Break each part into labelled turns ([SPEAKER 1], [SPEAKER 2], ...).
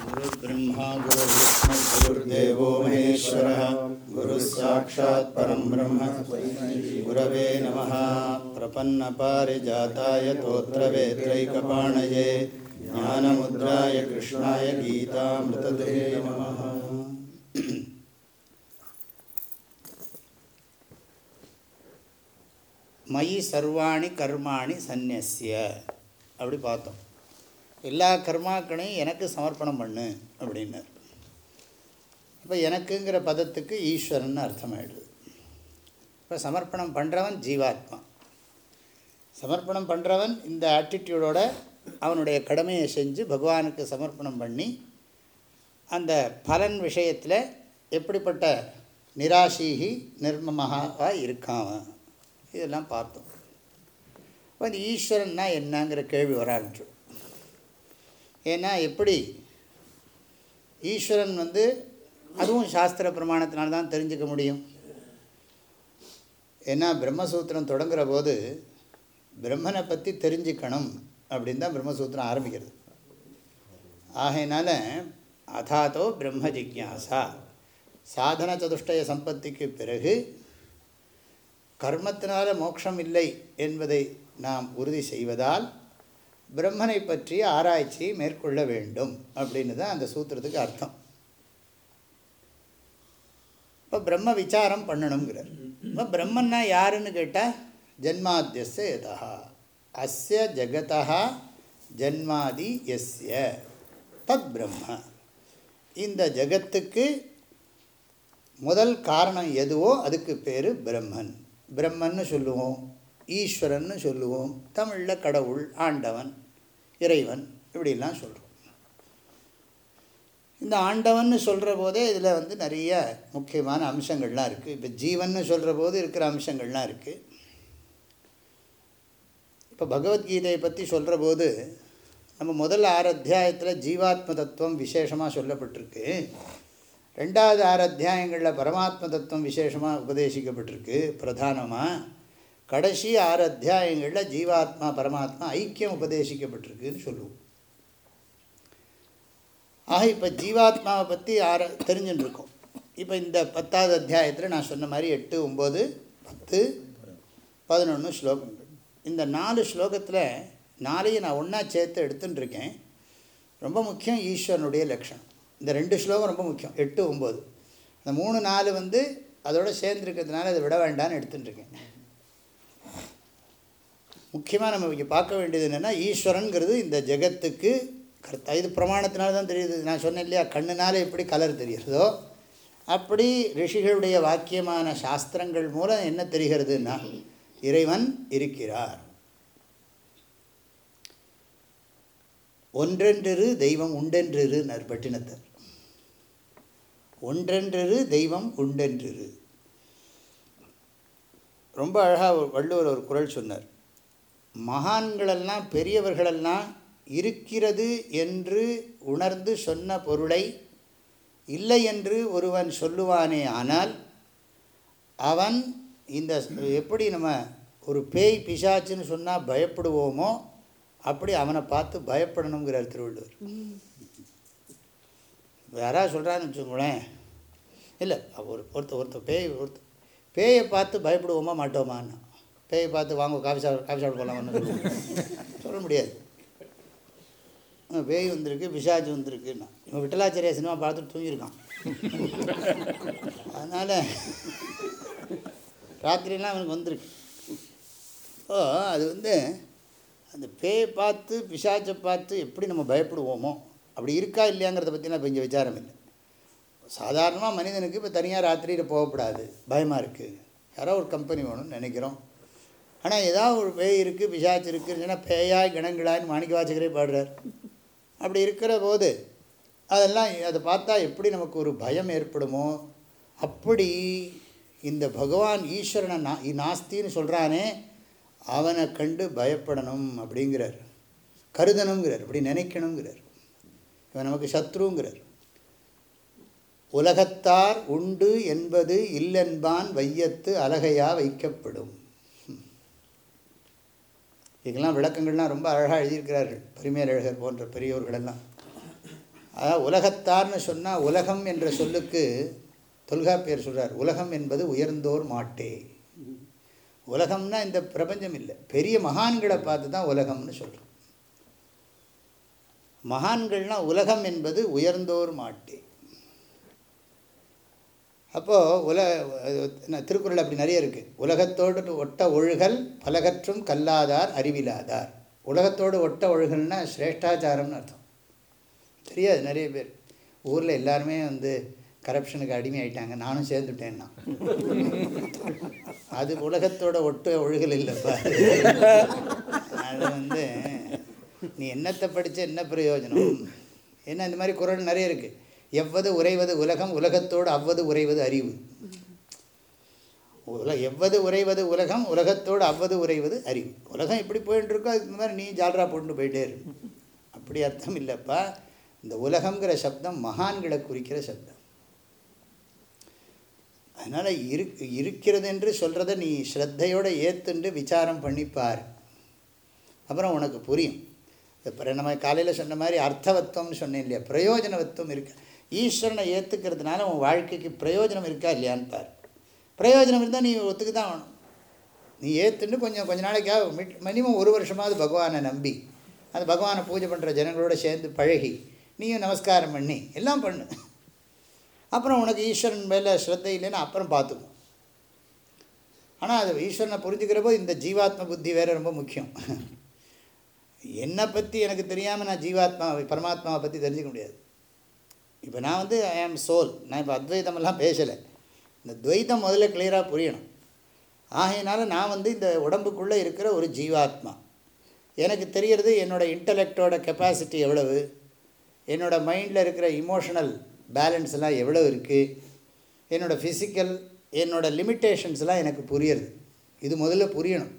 [SPEAKER 1] गुरुर्ब्रह्मा गुरुर्विष्णु गुरुर्देवो महेश्वरः गुरुः साक्षात् परं ब्रह्म गुरवे नमः प्रपन्नपारिजाताय तोत्रवेत्रैकपाणये ज्ञानमुद्राय कृष्णाय गीतामृतदे नमः மயி சர்வாணி கர்மாணி சந்நியசிய அப்படி பார்த்தோம் எல்லா கர்மாக்களையும் எனக்கு சமர்ப்பணம் பண்ணு அப்படின்னார் இப்போ எனக்குங்கிற பதத்துக்கு ஈஸ்வரன் அர்த்தமாயிடுது இப்போ சமர்ப்பணம் பண்ணுறவன் ஜீவாத்மா சமர்ப்பணம் பண்ணுறவன் இந்த ஆட்டிடியூடோட அவனுடைய கடமையை செஞ்சு பகவானுக்கு சமர்ப்பணம் பண்ணி அந்த பலன் விஷயத்தில் எப்படிப்பட்ட நிராசீகி நிர்மமாக இருக்கான் அவன். இதெல்லாம் பார்த்தோம் இப்போ இந்த ஈஸ்வரன்னா என்னங்கிற கேள்வி வர ஆரம்பிச்சிடும் ஏன்னா எப்படி ஈஸ்வரன் வந்து அதுவும் சாஸ்திர பிரமாணத்தினால தான் தெரிஞ்சுக்க முடியும் ஏன்னா பிரம்மசூத்திரம் தொடங்குற போது பிரம்மனை பற்றி தெரிஞ்சுக்கணும் அப்படின்னு தான் பிரம்மசூத்திரம் ஆரம்பிக்கிறது ஆகையினால அதாத்தோ பிரம்ம ஜிக்யாசா சாதன சதுஷ்டய சம்பத்திக்கு பிறகு கர்மத்தினால மோட்சம் இல்லை என்பதை நாம் உறுதி செய்வதால் பிரம்மனை பற்றிய ஆராய்ச்சியை மேற்கொள்ள வேண்டும் அப்படின்னு தான் அந்த சூத்திரத்துக்கு அர்த்தம் இப்போ பிரம்ம விசாரம் பண்ணணுங்கிறார் இப்போ பிரம்மன்னா யாருன்னு கேட்டால் ஜன்மாத்தியஸ்ய எதா அஸ்ய ஜகதா ஜன்மாதி எஸ்ய தத் பிரம்ம இந்த ஜகத்துக்கு முதல் காரணம் எதுவோ அதுக்கு பேர் பிரம்மன் பிரம்மன்னு சொல்லுவோம் ஈஸ்வரன்னு சொல்லுவோம் தமிழில் கடவுள் ஆண்டவன் இறைவன் இப்படிலாம் சொல்கிறோம் இந்த ஆண்டவன்னு சொல்கிற போதே இதில் வந்து நிறைய முக்கியமான அம்சங்கள்லாம் இருக்குது இப்போ ஜீவன்னு சொல்கிற போது இருக்கிற அம்சங்கள்லாம் இருக்குது இப்போ பகவத்கீதையை பற்றி சொல்கிற போது நம்ம முதல் ஆறு அத்தியாயத்தில் ஜீவாத்ம தத்துவம் விசேஷமாக சொல்லப்பட்டிருக்கு ரெண்டாவது ஆறு அத்தியாயங்களில் பரமாத்ம தத்துவம் விசேஷமாக உபதேசிக்கப்பட்டிருக்கு பிரதானமாக கடைசி ஆறு அத்தியாயங்களில் ஜீவாத்மா பரமாத்மா ஐக்கியம் உபதேசிக்கப்பட்டிருக்குன்னு சொல்லுவோம் ஆக இப்போ ஜீவாத்மாவை பற்றி ஆர தெரிஞ்சுன்னு இருக்கோம் இப்போ இந்த பத்தாவது அத்தியாயத்தில் நான் சொன்ன மாதிரி எட்டு ஒம்பது பத்து பதினொன்று ஸ்லோகங்கள் இந்த நாலு ஸ்லோகத்தில் நாளையும் நான் ஒன்றா சேர்த்து எடுத்துன்னு இருக்கேன் ரொம்ப முக்கியம் ஈஸ்வரனுடைய லட்சணம் இந்த ரெண்டு ஸ்லோகம் ரொம்ப முக்கியம் எட்டு ஒம்பது அந்த மூணு நாலு வந்து அதோட சேர்ந்துருக்கிறதுனால அதை விட வேண்டாம்னு எடுத்துட்டுருக்கேன் முக்கியமாக நம்ம இங்கே பார்க்க வேண்டியது என்னென்னா ஈஸ்வரனுங்கிறது இந்த ஜெகத்துக்கு கர்த்தா இது பிரமாணத்தினால தான் தெரியுது நான் சொன்னேன் இல்லையா கண்ணுனால எப்படி கலர் தெரிகிறதோ அப்படி ரிஷிகளுடைய வாக்கியமான சாஸ்திரங்கள் மூலம் என்ன தெரிகிறதுன்னா இறைவன் இருக்கிறார் ஒன்றென்றிரு தெய்வம் உண்டென்றிரு நற்பட்டினத்தர் ஒன்றென்றிரு தெய்வம் உண்டென்றிரு ரொம்ப அழகாக வள்ளுவர் ஒரு குரல் சொன்னார் மகான்களெல்லாம் பெரியவர்களெல்லாம் இருக்கிறது என்று உணர்ந்து சொன்ன பொருளை இல்லை என்று ஒருவன் சொல்லுவானே ஆனால் அவன் இந்த எப்படி நம்ம ஒரு பேய் பிசாச்சுன்னு சொன்னால் பயப்படுவோமோ அப்படி அவனை பார்த்து பயப்படணுங்கிறார் திருவள்ளுவர் யாராவது சொல்கிறான்னு வச்சுக்கோங்களேன் இல்லை ஒரு ஒருத்த ஒருத்த பேய் ஒருத்த பேயை பார்த்து பயப்படுவோமா மாட்டோமான்னு பேயை பார்த்து வாங்க காஃபி சாப்பிட காஃபி சாப்பிட போகலாம்னு சொல்லுவோம் சொல்ல முடியாது பேய் வந்திருக்கு பிசாஜ் வந்திருக்குன்னா இவன் விட்டலாச்சாரியா சினிமா பார்த்துட்டு தூங்கியிருக்கான் அதனால் ராத்திரிலாம் அவனுக்கு வந்திருக்கு ஓ அது வந்து அந்த பேயை பார்த்து பிசாச்சை பார்த்து எப்படி நம்ம பயப்படுவோமோ அப்படி இருக்கா இல்லையாங்கிறத பற்றிலாம் இப்போ இங்கே விசாரம் இல்லை சாதாரணமாக மனிதனுக்கு இப்போ தனியாக ராத்திரியில் போகக்கூடாது பயமாக இருக்குது யாரோ ஒரு கம்பெனி வேணும்னு நினைக்கிறோம் ஆனால் ஏதாவது ஒரு பேய் இருக்குது பிசாச்சு இருக்குதுன்னா பேயாய் கணங்களான்னு மாணிக்க வாசகரே பாடுறார் அப்படி இருக்கிற போது அதெல்லாம் அதை பார்த்தா எப்படி நமக்கு ஒரு பயம் ஏற்படுமோ அப்படி இந்த பகவான் ஈஸ்வரனை நா நாஸ்தின்னு சொல்கிறானே அவனை கண்டு பயப்படணும் அப்படிங்கிறார் கருதணுங்கிறார் அப்படி நினைக்கணுங்கிறார் இவன் நமக்கு சத்ருங்கிறார் உலகத்தார் உண்டு என்பது இல்லென்பான் வையத்து அழகையா வைக்கப்படும் இதுக்கெல்லாம் விளக்கங்கள்லாம் ரொம்ப அழகாக எழுதியிருக்கிறார்கள் பரிமேலழகர் போன்ற பெரியோர்களெல்லாம் அதாவது உலகத்தார்னு சொன்னால் உலகம் என்ற சொல்லுக்கு தொல்காப்பியர் சொல்கிறார் உலகம் என்பது உயர்ந்தோர் மாட்டே உலகம்னா இந்த பிரபஞ்சம் இல்லை பெரிய மகான்களை பார்த்து தான் உலகம்னு சொல்கிறோம் மகான்கள்னா உலகம் என்பது உயர்ந்தோர் மாட்டே அப்போது உல திருக்குறள் அப்படி நிறைய இருக்குது உலகத்தோடு ஒட்ட ஒழுகல் பலகற்றும் கல்லாதார் அறிவிலாதார் உலகத்தோடு ஒட்ட ஒழுகல்னா சிரேஷ்டாச்சாரம்னு அர்த்தம் தெரியாது நிறைய பேர் ஊரில் எல்லாருமே வந்து கரப்ஷனுக்கு அடிமை ஆயிட்டாங்க நானும் சேர்ந்துட்டேன்னா அது உலகத்தோட ஒட்ட ஒழுகல் இல்லைப்பா அது வந்து நீ என்னத்தை படித்த என்ன பிரயோஜனம் ஏன்னா இந்த மாதிரி குரல் நிறைய இருக்குது எவ்வது உறைவது உலகம் உலகத்தோடு அவ்வது உறைவது அறிவு உல எவ்வது உறைவது உலகம் உலகத்தோடு அவ்வது உறைவது அறிவு உலகம் எப்படி போயிட்டு இருக்கோ அதுக்கு மாதிரி நீ ஜால்ரா போட்டு போயிட்டே இரு அப்படி அர்த்தம் இல்லைப்பா இந்த உலகங்கிற சப்தம் மகான்களை குறிக்கிற சப்தம் அதனால் இரு இருக்கிறது என்று சொல்கிறத நீ ஸ்ரத்தையோடு ஏற்றுண்டு விசாரம் பண்ணிப்பார் அப்புறம் உனக்கு புரியும் இப்போ நம்ம காலையில் சொன்ன மாதிரி அர்த்தவத்துவம்னு சொன்னேன் இல்லையா பிரயோஜனவத்துவம் இருக்கு ஈஸ்வரனை ஏற்றுக்கிறதுனால உன் வாழ்க்கைக்கு பிரயோஜனம் இருக்கா இல்லையான்னு பார் பிரயோஜனம் இருந்தால் நீ ஒத்துக்கு தான் வேணும் நீ ஏற்றுன்னு கொஞ்சம் கொஞ்ச நாளைக்காக மினிமம் ஒரு வருஷமாவது பகவானை நம்பி அந்த பகவானை பூஜை பண்ணுற ஜனங்களோட சேர்ந்து பழகி நீயும் நமஸ்காரம் பண்ணி எல்லாம் பண்ணு அப்புறம் உனக்கு ஈஸ்வரன் மேலே ஸ்ரத்தை இல்லைன்னா அப்புறம் பார்த்துக்கும் ஆனால் அது ஈஸ்வரனை புரிஞ்சுக்கிறப்போ இந்த ஜீவாத்ம புத்தி வேறு ரொம்ப முக்கியம் என்னை பற்றி எனக்கு தெரியாமல் நான் ஜீவாத்மா பரமாத்மாவை பற்றி தெரிஞ்சுக்க முடியாது இப்போ நான் வந்து ஐ ஆம் சோல் நான் இப்போ அத்வைதமெல்லாம் பேசலை இந்த துவைத்தம் முதல்ல கிளியராக புரியணும் ஆகையினால நான் வந்து இந்த உடம்புக்குள்ளே இருக்கிற ஒரு ஜீவாத்மா எனக்கு தெரியறது என்னோடய இன்டலெக்டோட கெப்பாசிட்டி எவ்வளவு என்னோடய மைண்டில் இருக்கிற இமோஷனல் பேலன்ஸ் எல்லாம் எவ்வளோ இருக்குது என்னோடய ஃபிசிக்கல் என்னோடய லிமிட்டேஷன்ஸ்லாம் எனக்கு புரியுறது இது முதல்ல புரியணும்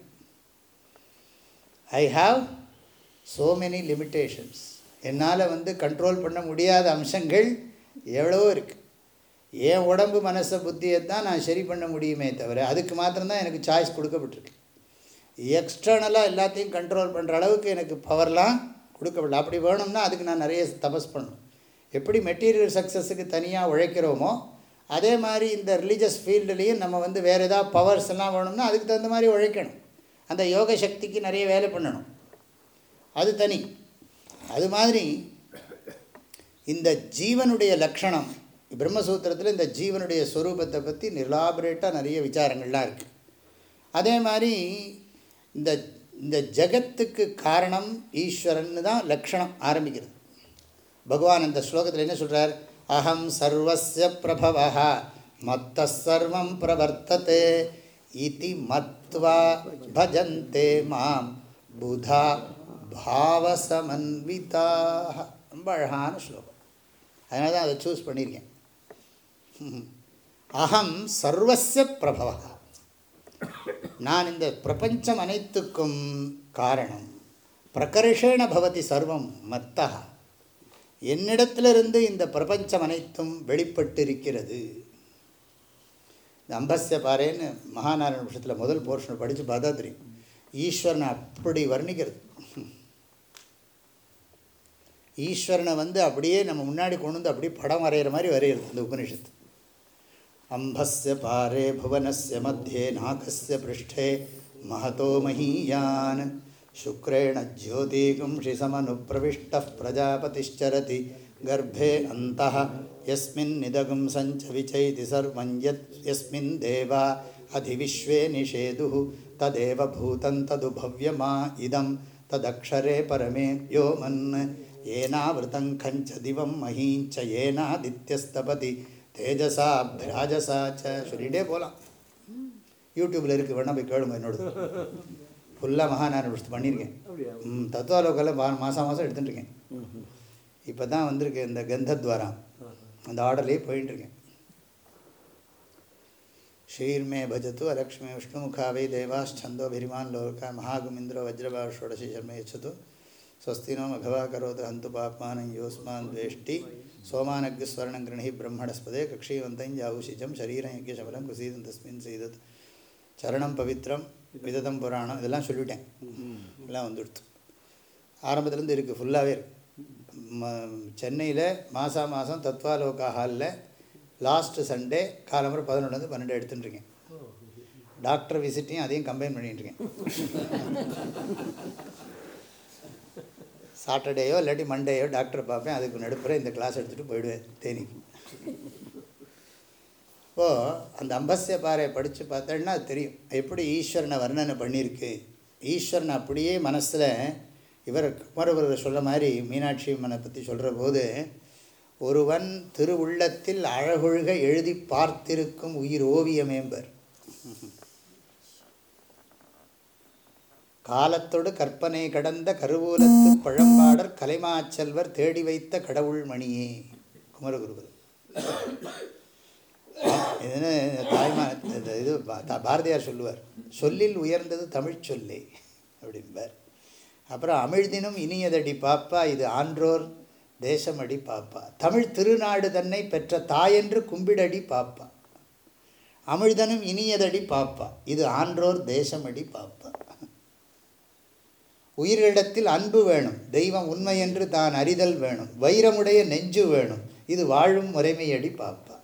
[SPEAKER 1] I have so many limitations என்னால் வந்து கண்ட்ரோல் பண்ண முடியாத அம்சங்கள் எவ்வளவோ இருக்குது என் உடம்பு மனசை புத்தியை தான் நான் சரி பண்ண முடியுமே தவிர அதுக்கு மாத்திரம்தான் எனக்கு சாய்ஸ் கொடுக்கப்பட்டிருக்கு எக்ஸ்டர்னலாக எல்லாத்தையும் கண்ட்ரோல் பண்ணுற அளவுக்கு எனக்கு பவர்லாம் கொடுக்கப்படல அப்படி வேணும்னா அதுக்கு நான் நிறைய தபஸ் பண்ணணும் எப்படி மெட்டீரியல் சக்ஸஸுக்கு தனியாக உழைக்கிறோமோ அதே மாதிரி இந்த ரிலீஜியஸ் ஃபீல்டுலேயும் நம்ம வந்து வேறு ஏதாவது பவர்ஸ் எல்லாம் வேணும்னா அதுக்கு தகுந்த மாதிரி உழைக்கணும் அந்த யோக சக்திக்கு நிறைய வேலை பண்ணணும் அது தனி அது மாதிரி இந்த ஜீவனுடைய லக்ஷணம் பிரம்மசூத்திரத்தில் இந்த ஜீவனுடைய ஸ்வரூபத்தை பற்றி நிலாபரேட்டாக நிறைய விசாரங்கள்லாம் இருக்குது அதே மாதிரி இந்த இந்த ஜகத்துக்கு காரணம் ஈஸ்வரன் தான் லக்ஷணம் ஆரம்பிக்கிறது பகவான் அந்த ஸ்லோகத்தில் என்ன சொல்கிறார் அகம் சர்வசிய பிரபவா மத்த சர்வம் பிரவர்த்ததே இதி மத்வா பஜந்தே மாம் புதா பாவசமன்விதாக ரொம்ப அழகான ஸ்லோகம் அதனால தான் அதை சூஸ் பண்ணியிருக்கேன் அகம் சர்வசிய பிரபவா நான் இந்த பிரபஞ்சம் அனைத்துக்கும் காரணம் பிரகர்ஷேண பவதி சர்வம் மத்தா என்னிடத்திலிருந்து இந்த பிரபஞ்சம் அனைத்தும் வெளிப்பட்டிருக்கிறது இந்த அம்பஸ்ய பாரேன்னு மகாநாராயண விஷயத்தில் முதல் போர்ஷனை படித்து பார்த்தா தெரியும் ஈஸ்வரனை அப்படி வர்ணிக்கிறது ஈஸ்வரனை வந்து அப்படியே நம்ம முன்னாடி கொண்டு வந்து அப்படியே படம் வரைகிற மாதிரி வரைகிறது இந்த உபனிஷத்து அம்பஸ்ய பாரே புவனஸ்ய மத்தியே நாகஸ்ய பிருஷ்டே மகதோ மஹீயான் शुक्रेण ज्योतिगुंषि समनुप्रविष्टः प्रजापतिश्चरति गर्भे अन्तः यस्मिन्निदगुं सञ्च विचैति सर्वं यत् यस्मिन् देवा अधिविश्वे निषेदुः तदेव भूतं तदुभव्यमा इदं तदक्षरे परमे व्योमन् येनावृतं खञ्च दिवं महीञ्च येनादित्यस्तपति தேஜசா பிராஜசா ச சொல்லிகிட்டே போகலாம் யூடியூப்பில் இருக்குது வேணா போய் கேளுங்க என்னோடது ஃபுல்லாக மகாநாராயண புஸ்தம் பண்ணியிருக்கேன் ம் தத்துவாலோக்கெல்லாம் மா மாதம் மாதம் எடுத்துட்டுருக்கேன் இப்போ தான் வந்திருக்கு இந்த கந்தத்வாரம் அந்த ஆர்டர்லேயே போயிட்டுருக்கேன் ஷீர்மே பஜத்து அலக்ஷ்மி விஷ்ணுமுகாவை தேவாச்சந்தோபிரிமான் லோகா மகாகுமிந்திரோ வஜ்ரபா ஷோடசி சர்மே யச்சது ஸ்வஸ்தினோ மகவா கரோது ஹந்து பாப்மானம் யோஸ்மான் துவேஷ்டி சோமானக்கு ஸ்வர்ணம் கிருணி பிரம்மணஸ்பதே கக்ஷீவந்தம் ஜாவுஷிஜம் சரீரம் யஜ்யசபலம் குசீதம் தஸ்மின் செய்தத் சரணம் பவித்ரம் விததம் புராணம் இதெல்லாம் சொல்லிவிட்டேன் எல்லாம் வந்துடுத்து ஆரம்பத்துலேருந்து இருக்குது ஃபுல்லாகவே இருக்குது சென்னையில் மாதம் மாதம் தத்வாலோகா ஹாலில் லாஸ்ட்டு சண்டே காலம்பரம் பதினொன்று பன்னெண்டு எடுத்துட்டுருக்கேன் டாக்டர் விசிட்டையும் அதையும் கம்பைன் பண்ணிட்டுருக்கேன் சாட்டர்டேயோ இல்லாட்டி மண்டேயோ டாக்டரை பார்ப்பேன் அதுக்கு நடுப்புற இந்த கிளாஸ் எடுத்துகிட்டு போயிடுவேன் தேனிக்கு இப்போது அந்த அம்பஸ்ய பாறை படித்து பார்த்தோன்னா அது தெரியும் எப்படி ஈஸ்வரனை வர்ணனை பண்ணியிருக்கு ஈஸ்வரன் அப்படியே மனசில் இவர் குமரவர் சொல்ல மாதிரி மீனாட்சி அம்மனை பற்றி சொல்கிற போது ஒருவன் திருவுள்ளத்தில் அழகொழுக எழுதி பார்த்திருக்கும் உயிர் ஓவியமேம்பர் காலத்தோடு கற்பனை கடந்த கருவூலத்து பழம்பாடர் கலைமாச்செல்வர் தேடி வைத்த கடவுள் மணியே குமரகுருகுரு இதுன்னு தாய்மா இந்த இது பாரதியார் சொல்லுவார் சொல்லில் உயர்ந்தது தமிழ் சொல்லே அப்படிம்பார் அப்புறம் அமிழ்தினும் இனியதடி பாப்பா இது ஆன்றோர் தேசமடி பாப்பா தமிழ் திருநாடு தன்னை பெற்ற தாயென்று கும்பிடடி பாப்பா அமிழ்தனும் இனியதடி பாப்பா இது ஆன்றோர் தேசமடி பாப்பா உயிரிடத்தில் அன்பு வேணும் தெய்வம் உண்மை என்று தான் அறிதல் வேணும் வைரமுடைய நெஞ்சு வேணும் இது வாழும் முறைமையடி பாப்பா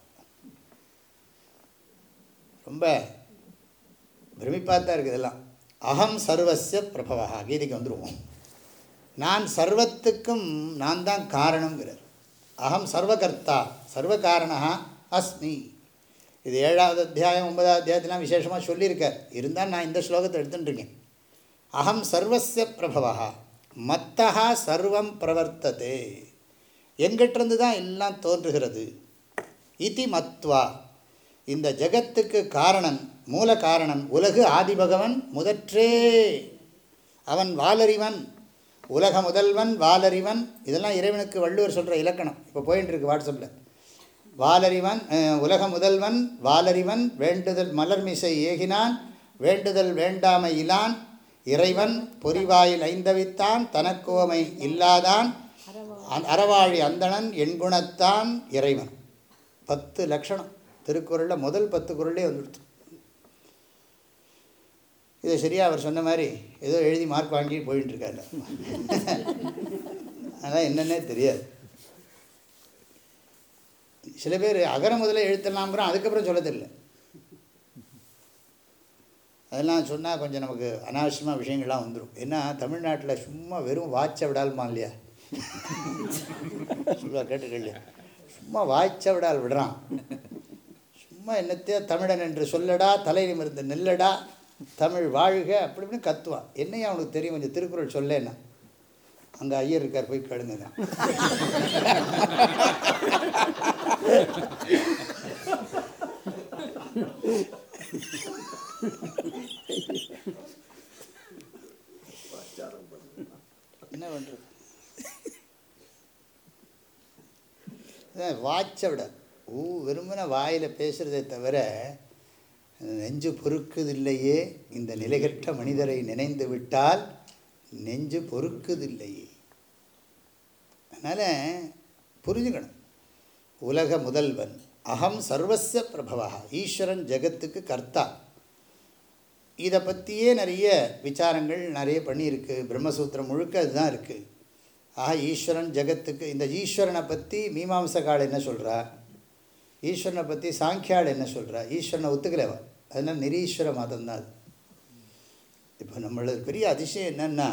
[SPEAKER 1] ரொம்ப பிரமிப்பாக தான் இருக்குது இதெல்லாம் அகம் சர்வசிய பிரபவா கீதைக்கு வந்துடுவோம் நான் சர்வத்துக்கும் நான் தான் காரணங்கிறார் அகம் சர்வகர்த்தா சர்வ காரணா அஸ்மி இது ஏழாவது அத்தியாயம் ஒன்பதாவது அத்தியாயத்திலாம் விசேஷமாக சொல்லியிருக்கார் இருந்தால் நான் இந்த ஸ்லோகத்தை எடுத்துட்டுருக்கேன் அகம் சர்வசிய பிரபவா மத்தா சர்வம் பிரவர்த்ததே எங்கிட்டிருந்து தான் எல்லாம் தோன்றுகிறது இதி மத்வா இந்த ஜகத்துக்கு காரணன் மூல காரணன் உலகு ஆதிபகவன் முதற்றே அவன் வாலறிவன் உலக முதல்வன் வாலறிவன் இதெல்லாம் இறைவனுக்கு வள்ளுவர் சொல்கிற இலக்கணம் இப்போ போயின்னு இருக்கு வாட்ஸ்அப்பில் வாலறிவன் உலக முதல்வன் வாலறிவன் வேண்டுதல் மலர்மிசை ஏகினான் வேண்டுதல் வேண்டாமை இலான் இறைவன் பொறிவாயில் ஐந்தவித்தான் தனக்கோமை இல்லாதான் அறவாழி அந்தணன் எண்குணத்தான் இறைவன் பத்து லட்சணம் திருக்குறளில் முதல் பத்து குரலே வந்துடுத்து இதை சரியாக அவர் சொன்ன மாதிரி ஏதோ எழுதி மார்க் வாங்கி போயிட்டுருக்காரு அதான் என்னன்னே தெரியாது சில பேர் அகர முதல்ல எழுத்தலாம்ங்கிறோம் அதுக்கப்புறம் சொல்ல தெரியல அதெல்லாம் சொன்னால் கொஞ்சம் நமக்கு அனாவசியமாக விஷயங்கள்லாம் வந்துடும் ஏன்னா தமிழ்நாட்டில் சும்மா வெறும் வாய்ச்ச விடாலுமா இல்லையா சொல்லுவா கேட்டுக்கல சும்மா வாய்ச்ச விடால் விடுறான் சும்மா என்னத்தையோ தமிழன் என்று சொல்லடா தலை நிமிர்ந்து நெல்லடா தமிழ் வாழ்க அப்படி இப்படின்னு கத்துவான் என்னையும் அவனுக்கு தெரியும் கொஞ்சம் திருக்குறள் சொல்லேன்னா அங்கே ஐயர் இருக்கார் போய் கேளுங்க என்ன பண்ணுறது வாட்ச விட ஊ விரும்பின வாயில் பேசுகிறதே தவிர நெஞ்சு பொறுக்குதில்லையே இந்த நிலைகற்ற மனிதரை நினைந்து விட்டால் நெஞ்சு பொறுக்குதில்லையே அதனால் புரிஞ்சுக்கணும் உலக முதல்வன் அகம் சர்வச பிரபவா ஈஸ்வரன் ஜெகத்துக்கு கர்த்தா இதை பற்றியே நிறைய விசாரங்கள் நிறைய பண்ணியிருக்கு பிரம்மசூத்திரம் முழுக்க அதுதான் இருக்குது ஆக ஈஸ்வரன் ஜெகத்துக்கு இந்த ஈஸ்வரனை பற்றி மீமாம்சகால் என்ன சொல்கிறா ஈஸ்வரனை பற்றி சாங்கியால் என்ன சொல்கிறா ஈஸ்வரனை ஒத்துக்கலவா அதனால் நிரீஸ்வர மதம் தான் அது இப்போ நம்மளது பெரிய அதிசயம் என்னென்னா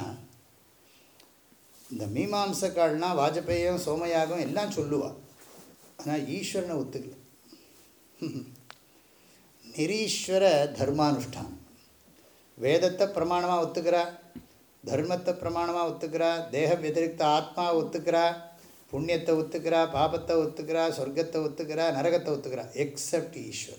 [SPEAKER 1] இந்த மீமாம்சக்கால்னால் வாஜபேயம் சோமயாகம் எல்லாம் சொல்லுவாள் ஆனால் ஈஸ்வரனை ஒத்துக்கல நிரீஸ்வர தர்மானுஷ்டானம் வேதத்தை பிரமாணமாக ஒத்துக்கிறா தர்மத்தை பிரமாணமாக ஒத்துக்கிறா தேக வதிரிக்த ஆத்மா ஒத்துக்கிறா புண்ணியத்தை ஒத்துக்கிறா பாபத்தை ஒத்துக்கிறா சொர்க்கத்தை ஒத்துக்கிறா நரகத்தை ஒத்துக்கிறா எக்ஸப்ட் ஈஸ்வரன்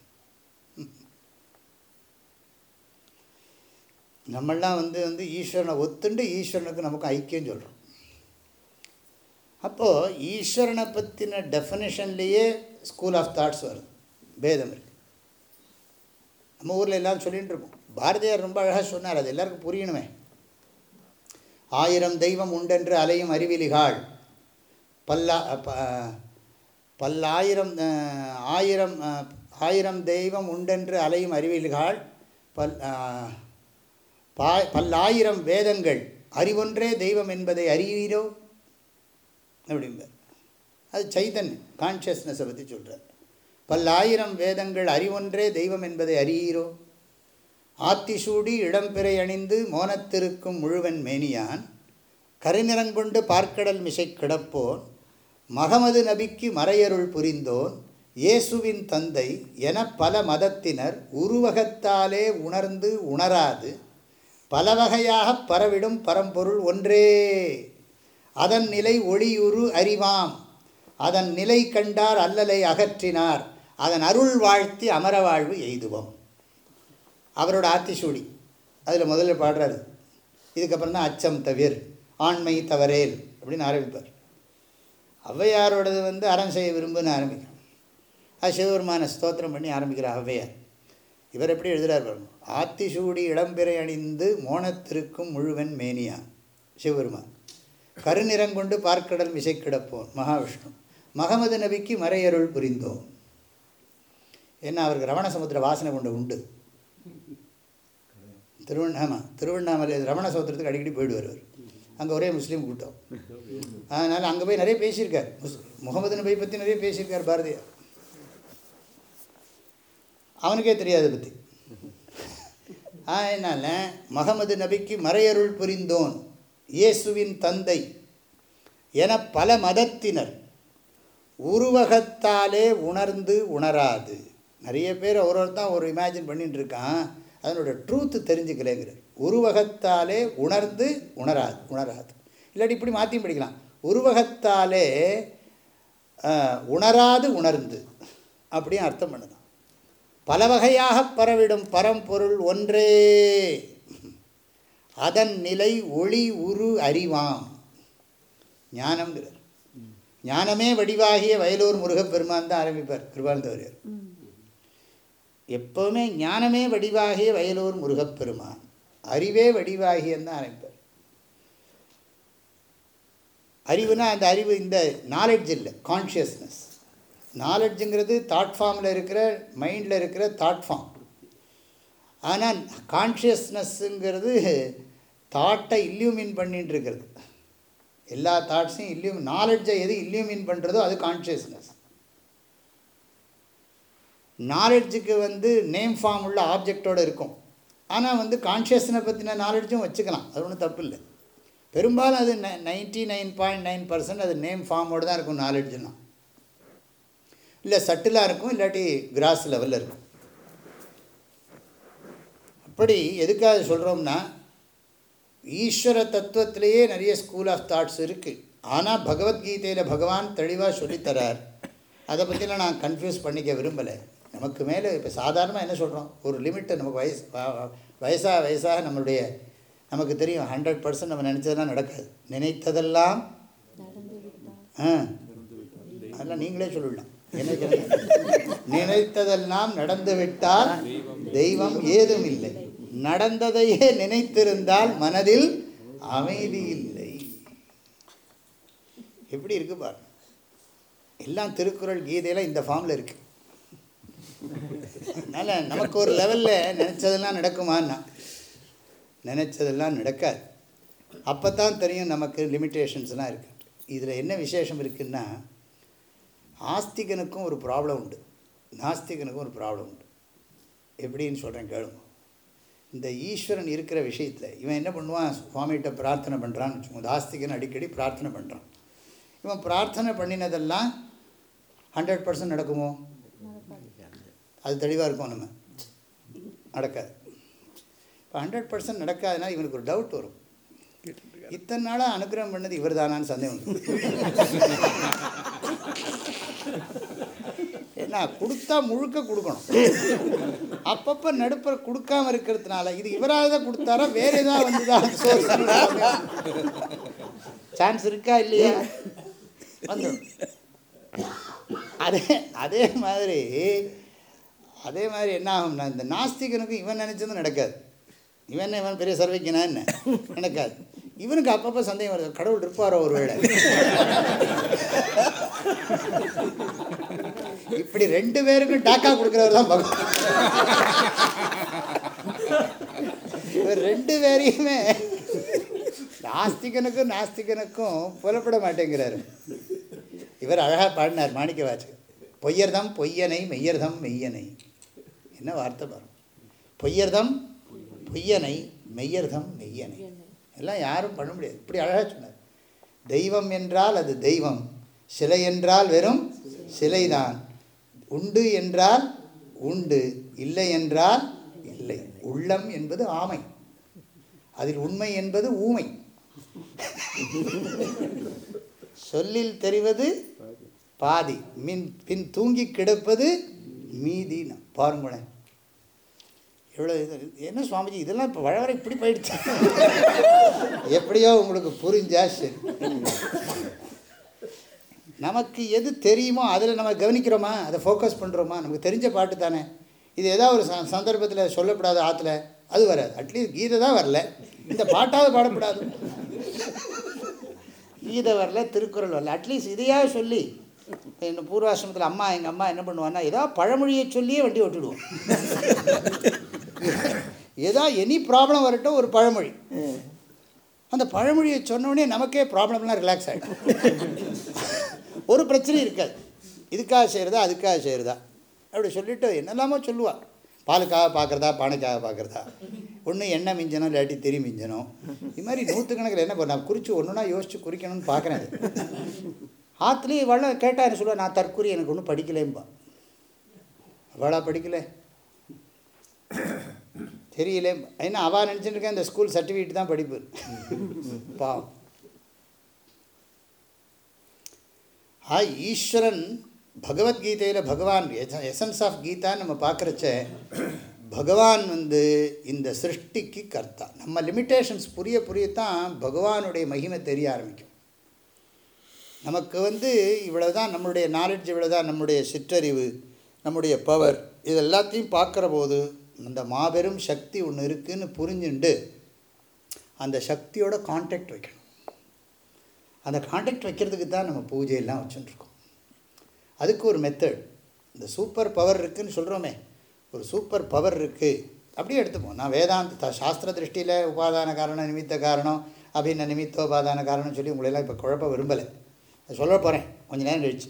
[SPEAKER 1] நம்மளாம் வந்து வந்து ஈஸ்வரனை ஒத்துண்டு ஈஸ்வரனுக்கு நமக்கு ஐக்கியம் சொல்கிறோம் அப்போது ஈஸ்வரனை பற்றின டெஃபனேஷன்லேயே ஸ்கூல் ஆஃப் தாட்ஸ் வருது பேதம் இருக்குது நம்ம ஊரில் எல்லாம் சொல்லிகிட்டு இருக்கோம் பாரதியார் ரொம்ப அழகாக சொன்னார் அது எல்லாருக்கும் புரியணுமே ஆயிரம் தெய்வம் உண்டென்று அலையும் அறிவிலிகாள் பல்லா பல்லாயிரம் ஆயிரம் ஆயிரம் தெய்வம் உண்டென்று அலையும் அறிவிலிகாள் பல் பா பல்லாயிரம் வேதங்கள் அறிவொன்றே தெய்வம் என்பதை அறிவீரோ அப்படிம்பார் அது சைதன்யம் கான்ஷியஸ்னஸை பற்றி சொல்கிறார் பல்லாயிரம் வேதங்கள் அறிவொன்றே தெய்வம் என்பதை அறியீரோ ஆத்திசூடி இடம்பிறை அணிந்து மோனத்திருக்கும் முழுவன் மேனியான் கரிநிறங்கொண்டு பார்க்கடல் மிசை கிடப்போன் மகமது நபிக்கு மறையருள் புரிந்தோன் இயேசுவின் தந்தை என பல மதத்தினர் உருவகத்தாலே உணர்ந்து உணராது பல வகையாக பரவிடும் பரம்பொருள் ஒன்றே அதன் நிலை ஒளியுரு அறிவாம் அதன் நிலை கண்டார் அல்லலை அகற்றினார் அதன் அருள் வாழ்த்தி அமர வாழ்வு எய்துவோம் அவரோட ஆத்திசூடி அதில் முதல்ல பாடுறாரு இதுக்கப்புறம் தான் அச்சம் தவிர் ஆண்மை தவறேல் அப்படின்னு ஆரம்பிப்பார் ஔவையாரோடது வந்து அறம் செய்ய விரும்புன்னு ஆரம்பிக்கும் அது சிவபெருமான ஸ்தோத்திரம் பண்ணி ஆரம்பிக்கிற ஔவையார் இவர் எப்படி எழுதுகிறார் பாருங்க ஆத்திசூடி இளம்பிறை அணிந்து மோனத்திருக்கும் முழுவன் மேனியா சிவபெருமான் கருநிறங்கொண்டு பார்க்கடல் மிசை கிடப்போம் மகாவிஷ்ணு மகமது நபிக்கு மறையருள் புரிந்தோம் ஏன்னா அவருக்கு ரமண சமுத்திர வாசனை கொண்டு உண்டு திருவண்ண ஆமாம் திருவண்ணாமலை ரமண சமுத்திரத்துக்கு அடிக்கடி போயிடுவார் அவர் அங்கே ஒரே முஸ்லீம் கூட்டம் அதனால் அங்கே போய் நிறைய பேசியிருக்கார் முஸ் முகமது நபி பற்றி நிறைய பேசியிருக்கார் பாரதியார் அவனுக்கே தெரியாது பற்றி அதனால் மகமது நபிக்கு மறையருள் புரிந்தோன் இயேசுவின் தந்தை என பல மதத்தினர் உருவகத்தாலே உணர்ந்து உணராது நிறைய பேர் ஒரு ஒருத்தான் ஒரு இமேஜின் பண்ணிட்டு இருக்கான் அதனோட ட்ரூத்து தெரிஞ்சுக்கலேங்கிறார் உருவகத்தாலே உணர்ந்து உணராது உணராது இல்லாட்டி இப்படி மாற்றியும் படிக்கலாம் உருவகத்தாலே அஹ், உணராது உணர்ந்து அப்படியும் அர்த்தம் பண்ணுதான் பல வகையாக பரவிடும் பரம்பொருள் ஒன்றே அதன் நிலை ஒளி உரு அறிவாம் ஞானம்ங்கிறார் ஞானமே வடிவாகிய வயலூர் முருகப்பெருமான் தான் ஆரம்பிப்பார் கிருபானந்தவரியர் எப்போவுமே ஞானமே வடிவாகிய வயலூர் முருகப்பெருமான் அறிவே வடிவாகியன்னு தான் ஆரம்பிப்பார் அறிவுனா அந்த அறிவு இந்த நாலெட்ஜ் இல்லை கான்ஷியஸ்னஸ் நாலெட்ஜுங்கிறது தாட் ஃபார்மில் இருக்கிற மைண்டில் இருக்கிற தாட் ஃபார்ம் ஆனால் கான்ஷியஸ்னஸ்ஸுங்கிறது தாட்டை இல்லியூமின் பண்ணிட்டு இருக்கிறது எல்லா தாட்ஸையும் இல்லியூம் நாலெட்ஜை எது இல்லியூமின் பண்ணுறதோ அது கான்ஷியஸ்னஸ் நாலெட்ஜுக்கு வந்து நேம் ஃபார்ம் உள்ள ஆப்ஜெக்டோடு இருக்கும் ஆனால் வந்து கான்ஷியஸ்னை பற்றின நாலெட்ஜும் வச்சுக்கலாம் அது ஒன்றும் தப்பு இல்லை பெரும்பாலும் அது ninety nine point nine percent அது நேம் ஃபார்மோடு தான் இருக்கும் நாலெட்ஜுனா இல்லை சட்டிலாக இருக்கும் இல்லாட்டி கிராஸ் லெவலில் இருக்கும் அப்படி எதுக்காக சொல்கிறோம்னா ஈஸ்வர தத்துவத்திலேயே நிறைய ஸ்கூல் ஆஃப் தாட்ஸ் இருக்குது ஆனால் பகவத்கீதையில் பகவான் தெளிவாக சொல்லித்தரார் அதை பற்றிலாம் நான் கன்ஃபியூஸ் பண்ணிக்க விரும்பலை நமக்கு மேலே இப்போ சாதாரணமாக என்ன சொல்கிறோம் ஒரு லிமிட்டை நமக்கு வயசு வ- வயசாக வயசாக நம்மளுடைய நமக்கு தெரியும் ஹண்ட்ரட் பர்சன்ட் நம்ம நினச்சதெல்லாம் நடக்காது நினைத்ததெல்லாம் ஆ அதெல்லாம் நீங்களே சொல்லிடலாம் என்ன சொல்லுங்க? நினைத்ததெல்லாம் நடந்து விட்டால் தெய்வம் ஏதும் இல்லை நடந்ததையே நினைத்திருந்தால் மனதில் அமைதி இல்லை எப்படி இருக்கு பாருங்க எல்லாம் திருக்குறள் கீதையெல்லாம் இந்த ஃபார்மில் இருக்கு அதனால் நமக்கு ஒரு லெவலில் நினச்சதெல்லாம் நடக்குமான்னா நினச்சதெல்லாம் நடக்காது அப்போ தான் தெரியும் நமக்கு லிமிட்டேஷன்ஸ்லாம் இருக்கு இதில் என்ன விசேஷம் இருக்குன்னா ஆஸ்திகனுக்கும் ஒரு ப்ராப்ளம் உண்டு நாஸ்திகனுக்கும் ஒரு ப்ராப்ளம் உண்டு எப்படின்னு சொல்கிறேன் கேளுங்க இந்த ஈஸ்வரன் இருக்கிற விஷயத்தில் இவன் என்ன பண்ணுவான் சுவாமிகிட்ட பிரார்த்தனை பண்ணுறான்னு வச்சுக்கோங்க ஆஸ்திகன் அடிக்கடி பிரார்த்தனை பண்ணுறான் இவன் பிரார்த்தனை பண்ணினதெல்லாம் ஹண்ட்ரட் பர்சன்ட் நடக்குமோ அது தெளிவாக இருக்கும் நம்ம நடக்காது இப்போ ஹண்ட்ரட் பர்சன்ட் நடக்காதுன்னா இவனுக்கு ஒரு டவுட் வரும் இத்தனை நாளாக அனுகிரகம் பண்ணது இவர் தானான்னு சந்தேகம் வந்து ஏன்னா கொடுத்தா முழுக்க கொடுக்கணும் அப்பப்போ நடுப்புற கொடுக்காம இருக்கிறதுனால இது இவராக தான் கொடுத்தாரா வேற ஏதாவது வந்துதான் சான்ஸ் இருக்கா இல்லையா வந்துடும் அதே அதே மாதிரி அதே மாதிரி என்ன ஆகும்னா இந்த நாஸ்திகனுக்கும் இவன் நினச்சதும் நடக்காது இவன் என்ன இவன் பெரிய சர்வைக்கினா என்ன நடக்காது இவனுக்கு அப்பப்போ சந்தேகம் வருது கடவுள் இருப்பாரோ ஒரு வேளை இப்படி ரெண்டு பேருக்கும் டாக்கா கொடுக்குறவர் தான் பகவான் இவர் ரெண்டு பேரையுமே நாஸ்திகனுக்கும் நாஸ்திகனுக்கும் புலப்பட மாட்டேங்கிறாரு இவர் அழகாக பாடினார் மாணிக்க வாசகர் பொய்யர்தம் பொய்யனை மெய்யர்தம் மெய்யனை என்ன வார்த்தை பாருங்க பொய்யர்தம் பொய்யனை மெய்யர்தம் மெய்யனை எல்லாம் யாரும் பண்ண முடியாது இப்படி அழகாக சொன்னார் தெய்வம் என்றால் அது தெய்வம் சிலை என்றால் வெறும் சிலைதான் உண்டு என்றால் உண்டு இல்லை என்றால் இல்லை உள்ளம் என்பது ஆமை அதில் உண்மை என்பது ஊமை சொல்லில் தெரிவது பாதி மின் பின் தூங்கி கிடப்பது மீதி பாருங்களேன் எவ்வளோ இது என்ன சுவாமிஜி இதெல்லாம் இப்போ வர வர இப்படி போயிடுச்சு எப்படியோ உங்களுக்கு புரிஞ்சா சரி நமக்கு எது தெரியுமோ அதில் நம்ம கவனிக்கிறோமா அதை ஃபோக்கஸ் பண்ணுறோமா நமக்கு தெரிஞ்ச பாட்டு தானே இது ஏதாவது ஒரு ச சந்தர்ப்பத்தில் சொல்லப்படாத ஆற்றுல அது வராது அட்லீஸ்ட் கீதை தான் வரல இந்த பாட்டாவது பாடப்படாது கீதை வரல திருக்குறள் வரல அட்லீஸ்ட் இதையாவது சொல்லி எங்கள் பூர்வாசிரமத்தில் அம்மா எங்கள் அம்மா என்ன பண்ணுவான்னா ஏதாவது பழமொழியை சொல்லியே வண்டி ஓட்டிடுவோம் ஏதோ எனி ப்ராப்ளம் வரட்டும் ஒரு பழமொழி அந்த பழமொழியை சொன்னோடனே நமக்கே ப்ராப்ளம்லாம் ரிலாக்ஸ் ஆகிடும் ஒரு பிரச்சனையும் இருக்காது இதுக்காக செய்கிறதா அதுக்காக செய்கிறதா அப்படி சொல்லிவிட்டு என்னெல்லாமோ சொல்லுவாள் பாலுக்காக பார்க்குறதா பானைக்காக பார்க்குறதா ஒன்று எண்ணெய் மிஞ்சணும் இல்லாட்டி திரி மிஞ்சணும் இது மாதிரி நூற்றுக்கணக்கில் என்ன பண்ண நான் குறித்து ஒன்றுனா யோசித்து குறிக்கணும்னு பார்க்குறேன் ஆற்றுலேயே இவள கேட்டால் என்ன சொல்லுவா நான் தற்கூரி எனக்கு ஒன்றும் படிக்கலேம்பா அவளா படிக்கல தெரியல ஏன்னா அவள் நினச்சிட்டு இருக்கேன் இந்த ஸ்கூல் சர்டிஃபிகேட் தான் படிப்பு பாவம் ஆ ஈஸ்வரன் பகவத்கீதையில் பகவான் எசன்ஸ் ஆஃப் கீதான்னு நம்ம பார்க்குறச்ச பகவான் வந்து இந்த சிருஷ்டிக்கு கர்த்தா நம்ம லிமிட்டேஷன்ஸ் புரிய புரியத்தான் பகவானுடைய மகிமை தெரிய ஆரம்பிக்கும் நமக்கு வந்து இவ்வளோ தான் நம்மளுடைய நாலெட்ஜ் இவ்வளோ தான் நம்முடைய சிற்றறிவு நம்முடைய பவர் இது எல்லாத்தையும் பார்க்குற போது அந்த மாபெரும் சக்தி ஒன்று இருக்குதுன்னு புரிஞ்சுண்டு அந்த சக்தியோட கான்டாக்ட் வைக்கணும் அந்த கான்டாக்ட் வைக்கிறதுக்கு தான் நம்ம பூஜையெல்லாம் வச்சுட்டுருக்கோம் அதுக்கு ஒரு மெத்தட் இந்த சூப்பர் பவர் இருக்குதுன்னு சொல்கிறோமே ஒரு சூப்பர் பவர் இருக்குது அப்படியே எடுத்துப்போம் நான் வேதாந்த சாஸ்திர திருஷ்டியில் உபாதான காரணம் நிமித்த காரணம் அப்படின்னு நிமித்த உபாதான காரணம்னு சொல்லி உங்களெல்லாம் இப்போ குழப்ப விரும்பலை சொல்ல போகிறேன் கொஞ்சம் நேரம் கழிச்சு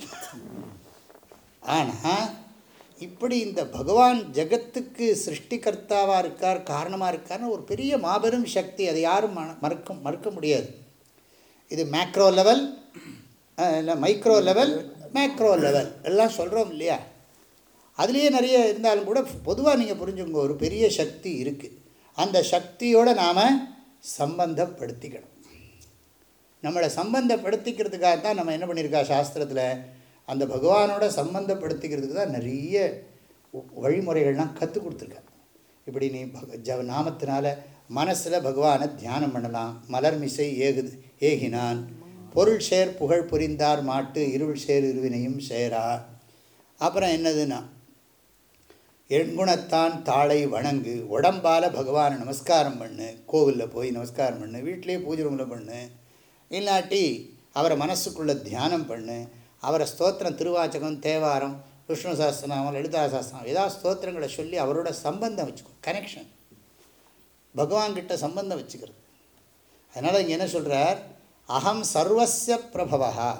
[SPEAKER 1] ஆனால் இப்படி இந்த பகவான் ஜகத்துக்கு சிருஷ்டிகர்த்தாவாக இருக்கார் காரணமாக இருக்கார்னு ஒரு பெரிய மாபெரும் சக்தி அதை யாரும் மறுக்க மறுக்க முடியாது இது மேக்ரோ லெவல் இல்லை மைக்ரோ லெவல் மேக்ரோ லெவல் எல்லாம் சொல்கிறோம் இல்லையா அதுலேயே நிறைய இருந்தாலும் கூட பொதுவாக நீங்கள் புரிஞ்சுங்க ஒரு பெரிய சக்தி இருக்குது அந்த சக்தியோடு நாம் சம்பந்தப்படுத்திக்கணும் நம்மளை சம்பந்தப்படுத்திக்கிறதுக்காக தான் நம்ம என்ன பண்ணியிருக்கா சாஸ்திரத்தில் அந்த பகவானோட சம்பந்தப்படுத்திக்கிறதுக்கு தான் நிறைய வழிமுறைகள்லாம் கற்றுக் கொடுத்துருக்காங்க இப்படி நீ பக ஜ நாமத்தினால மனசில் பகவானை தியானம் பண்ணலாம் மலர் மிசை ஏகுது ஏகினான் பொருள் சேர் புகழ் புரிந்தார் மாட்டு இருள் சேர் இருவினையும் சேரா அப்புறம் என்னதுன்னா எண்குணத்தான் தாளை வணங்கு உடம்பால் பகவானை நமஸ்காரம் பண்ணு கோவிலில் போய் நமஸ்காரம் பண்ணு வீட்லேயே பூஜை ரூமில் பண்ணு இல்லாட்டி அவரை மனசுக்குள்ளே தியானம் பண்ணு அவரை ஸ்தோத்திரம் திருவாச்சகம் தேவாரம் விஷ்ணு சாஸ்திரநாமம் லலிதா சாஸ்திரம் ஏதாவது ஸ்தோத்திரங்களை சொல்லி அவரோட சம்பந்தம் வச்சுக்கோ கனெக்ஷன் பகவான்கிட்ட சம்பந்தம் வச்சுக்கிறது அதனால் இங்கே என்ன சொல்கிறார் அகம் சர்வசிய பிரபவா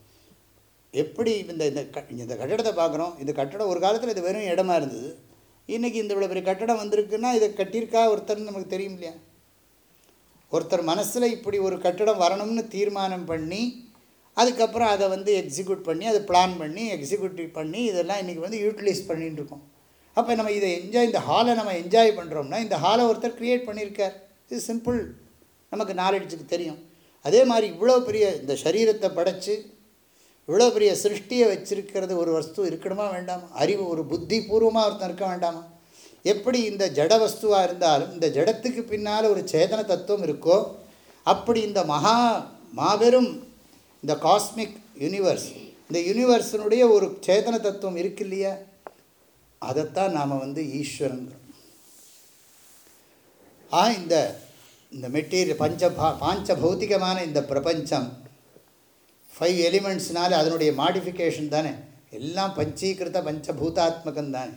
[SPEAKER 1] எப்படி இந்த இந்த க இந்த கட்டடத்தை பார்க்குறோம் இந்த கட்டடம் ஒரு காலத்தில் இது வெறும் இடமா இருந்தது இன்றைக்கி இந்த இவ்வளோ பெரிய கட்டடம் வந்திருக்குன்னா இதை கட்டியிருக்கா ஒருத்தர்னு நமக்கு தெரியும் இல்லையா ஒருத்தர் மனசில் இப்படி ஒரு கட்டடம் வரணும்னு தீர்மானம் பண்ணி அதுக்கப்புறம் அதை வந்து எக்ஸிக்யூட் பண்ணி அதை பிளான் பண்ணி எக்ஸிக்யூட்டிவ் பண்ணி இதெல்லாம் இன்றைக்கி வந்து யூட்டிலைஸ் பண்ணிகிட்டு இருக்கோம் அப்போ நம்ம இதை என்ஜாய் இந்த ஹாலை நம்ம என்ஜாய் பண்ணுறோம்னா இந்த ஹாலை ஒருத்தர் க்ரியேட் பண்ணியிருக்கார் இது சிம்பிள் நமக்கு நாலெட்ஜுக்கு தெரியும் அதே மாதிரி இவ்வளோ பெரிய இந்த சரீரத்தை படைத்து இவ்வளோ பெரிய சிருஷ்டியை வச்சிருக்கிறது ஒரு வஸ்து இருக்கணுமா வேண்டாமா அறிவு ஒரு புத்தி பூர்வமாக ஒருத்தன் இருக்க வேண்டாமா எப்படி இந்த ஜட வஸ்துவாக இருந்தாலும் இந்த ஜடத்துக்கு பின்னால் ஒரு சேதன தத்துவம் இருக்கோ அப்படி இந்த மகா மாபெரும் இந்த காஸ்மிக் யூனிவர்ஸ் இந்த யூனிவர்ஸினுடைய ஒரு சேதன தத்துவம் இருக்கு இல்லையா அதைத்தான் நாம் வந்து ஈஸ்வரங்கிறோம் ஆ இந்த இந்த மெட்டீரியல் பஞ்ச பா பாஞ்ச பௌத்திகமான இந்த பிரபஞ்சம் ஃபைவ் எலிமெண்ட்ஸ்னால அதனுடைய மாடிஃபிகேஷன் தானே எல்லாம் பஞ்சீகிருத பஞ்சபூதாத்மகம் தானே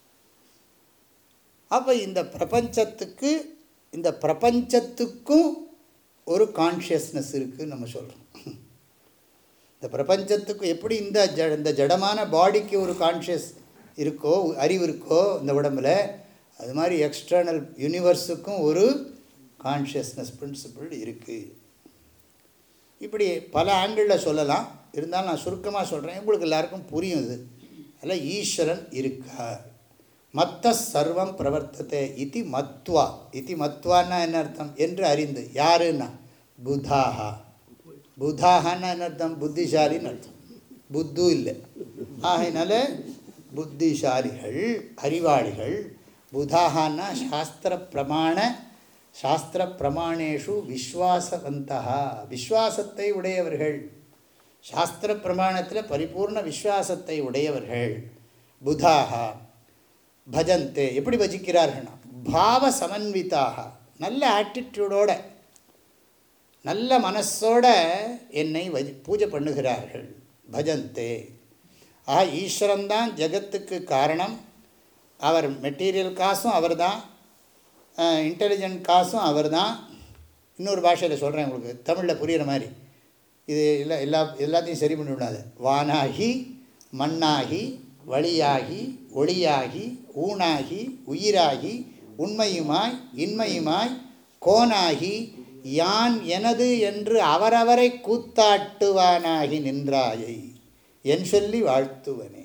[SPEAKER 1] அப்போ இந்த பிரபஞ்சத்துக்கு இந்த பிரபஞ்சத்துக்கும் ஒரு கான்ஷியஸ்னஸ் இருக்குதுன்னு நம்ம சொல்கிறோம் இந்த இந்த பிரபஞ்சத்துக்கு எப்படி இந்த ஜ இந்த ஜடமான பாடிக்கு ஒரு கான்ஷியஸ் இருக்கோ அறிவு இருக்கோ இந்த உடம்புல அது மாதிரி எக்ஸ்டர்னல் யூனிவர்ஸுக்கும் ஒரு கான்ஷியஸ்னஸ் பிரின்சிபிள் இருக்குது இப்படி பல ஆங்கிளில் சொல்லலாம் இருந்தாலும் நான் சுருக்கமாக சொல்கிறேன் உங்களுக்கு எல்லாருக்கும் புரியும் இது அதில் ஈஸ்வரன் இருக்கார் மத்த சர்வம் பிரவர்த்தத்தை இதி மத்வா இதி மத்வான்னா என்ன அர்த்தம் என்று அறிந்து யாருன்னா புதாஹா புதாஹான்னா என்ன அர்த்தம் புத்திசாலின்னு அர்த்தம் புத்து இல்லை ஆகையினால புத்திசாலிகள் அறிவாளிகள் புதாஹான்னா சாஸ்திர பிரமாண சாஸ்திர பிரமாணேஷு விஸ்வாசவந்தா விஸ்வாசத்தை உடையவர்கள் சாஸ்திர பிரமாணத்தில் பரிபூர்ண விஸ்வாசத்தை உடையவர்கள் புதாகா பஜந்தே எப்படி பஜிக்கிறார்கள்னா பாவ சமன்விதாக நல்ல ஆட்டிடியூடோட நல்ல மனசோட என்னை வஜி பூஜை பண்ணுகிறார்கள் பஜந்தே ஆ ஈஸ்வரன்தான் ஜகத்துக்கு காரணம் அவர் மெட்டீரியல் காசும் அவர் தான் இன்டெலிஜென்ட் காசும் அவர் தான் இன்னொரு பாஷையில் சொல்கிறேன் உங்களுக்கு தமிழில் புரிகிற மாதிரி இது எல்லா எல்லா எல்லாத்தையும் சரி பண்ணி விடாது வானாகி மண்ணாகி வழியாகி ஒளியாகி ஊனாகி உயிராகி உண்மையுமாய் இன்மையுமாய் கோனாகி யான் எனது என்று அவரவரை கூத்தாட்டுவானாகி நின்றாயை என் சொல்லி வாழ்த்துவனே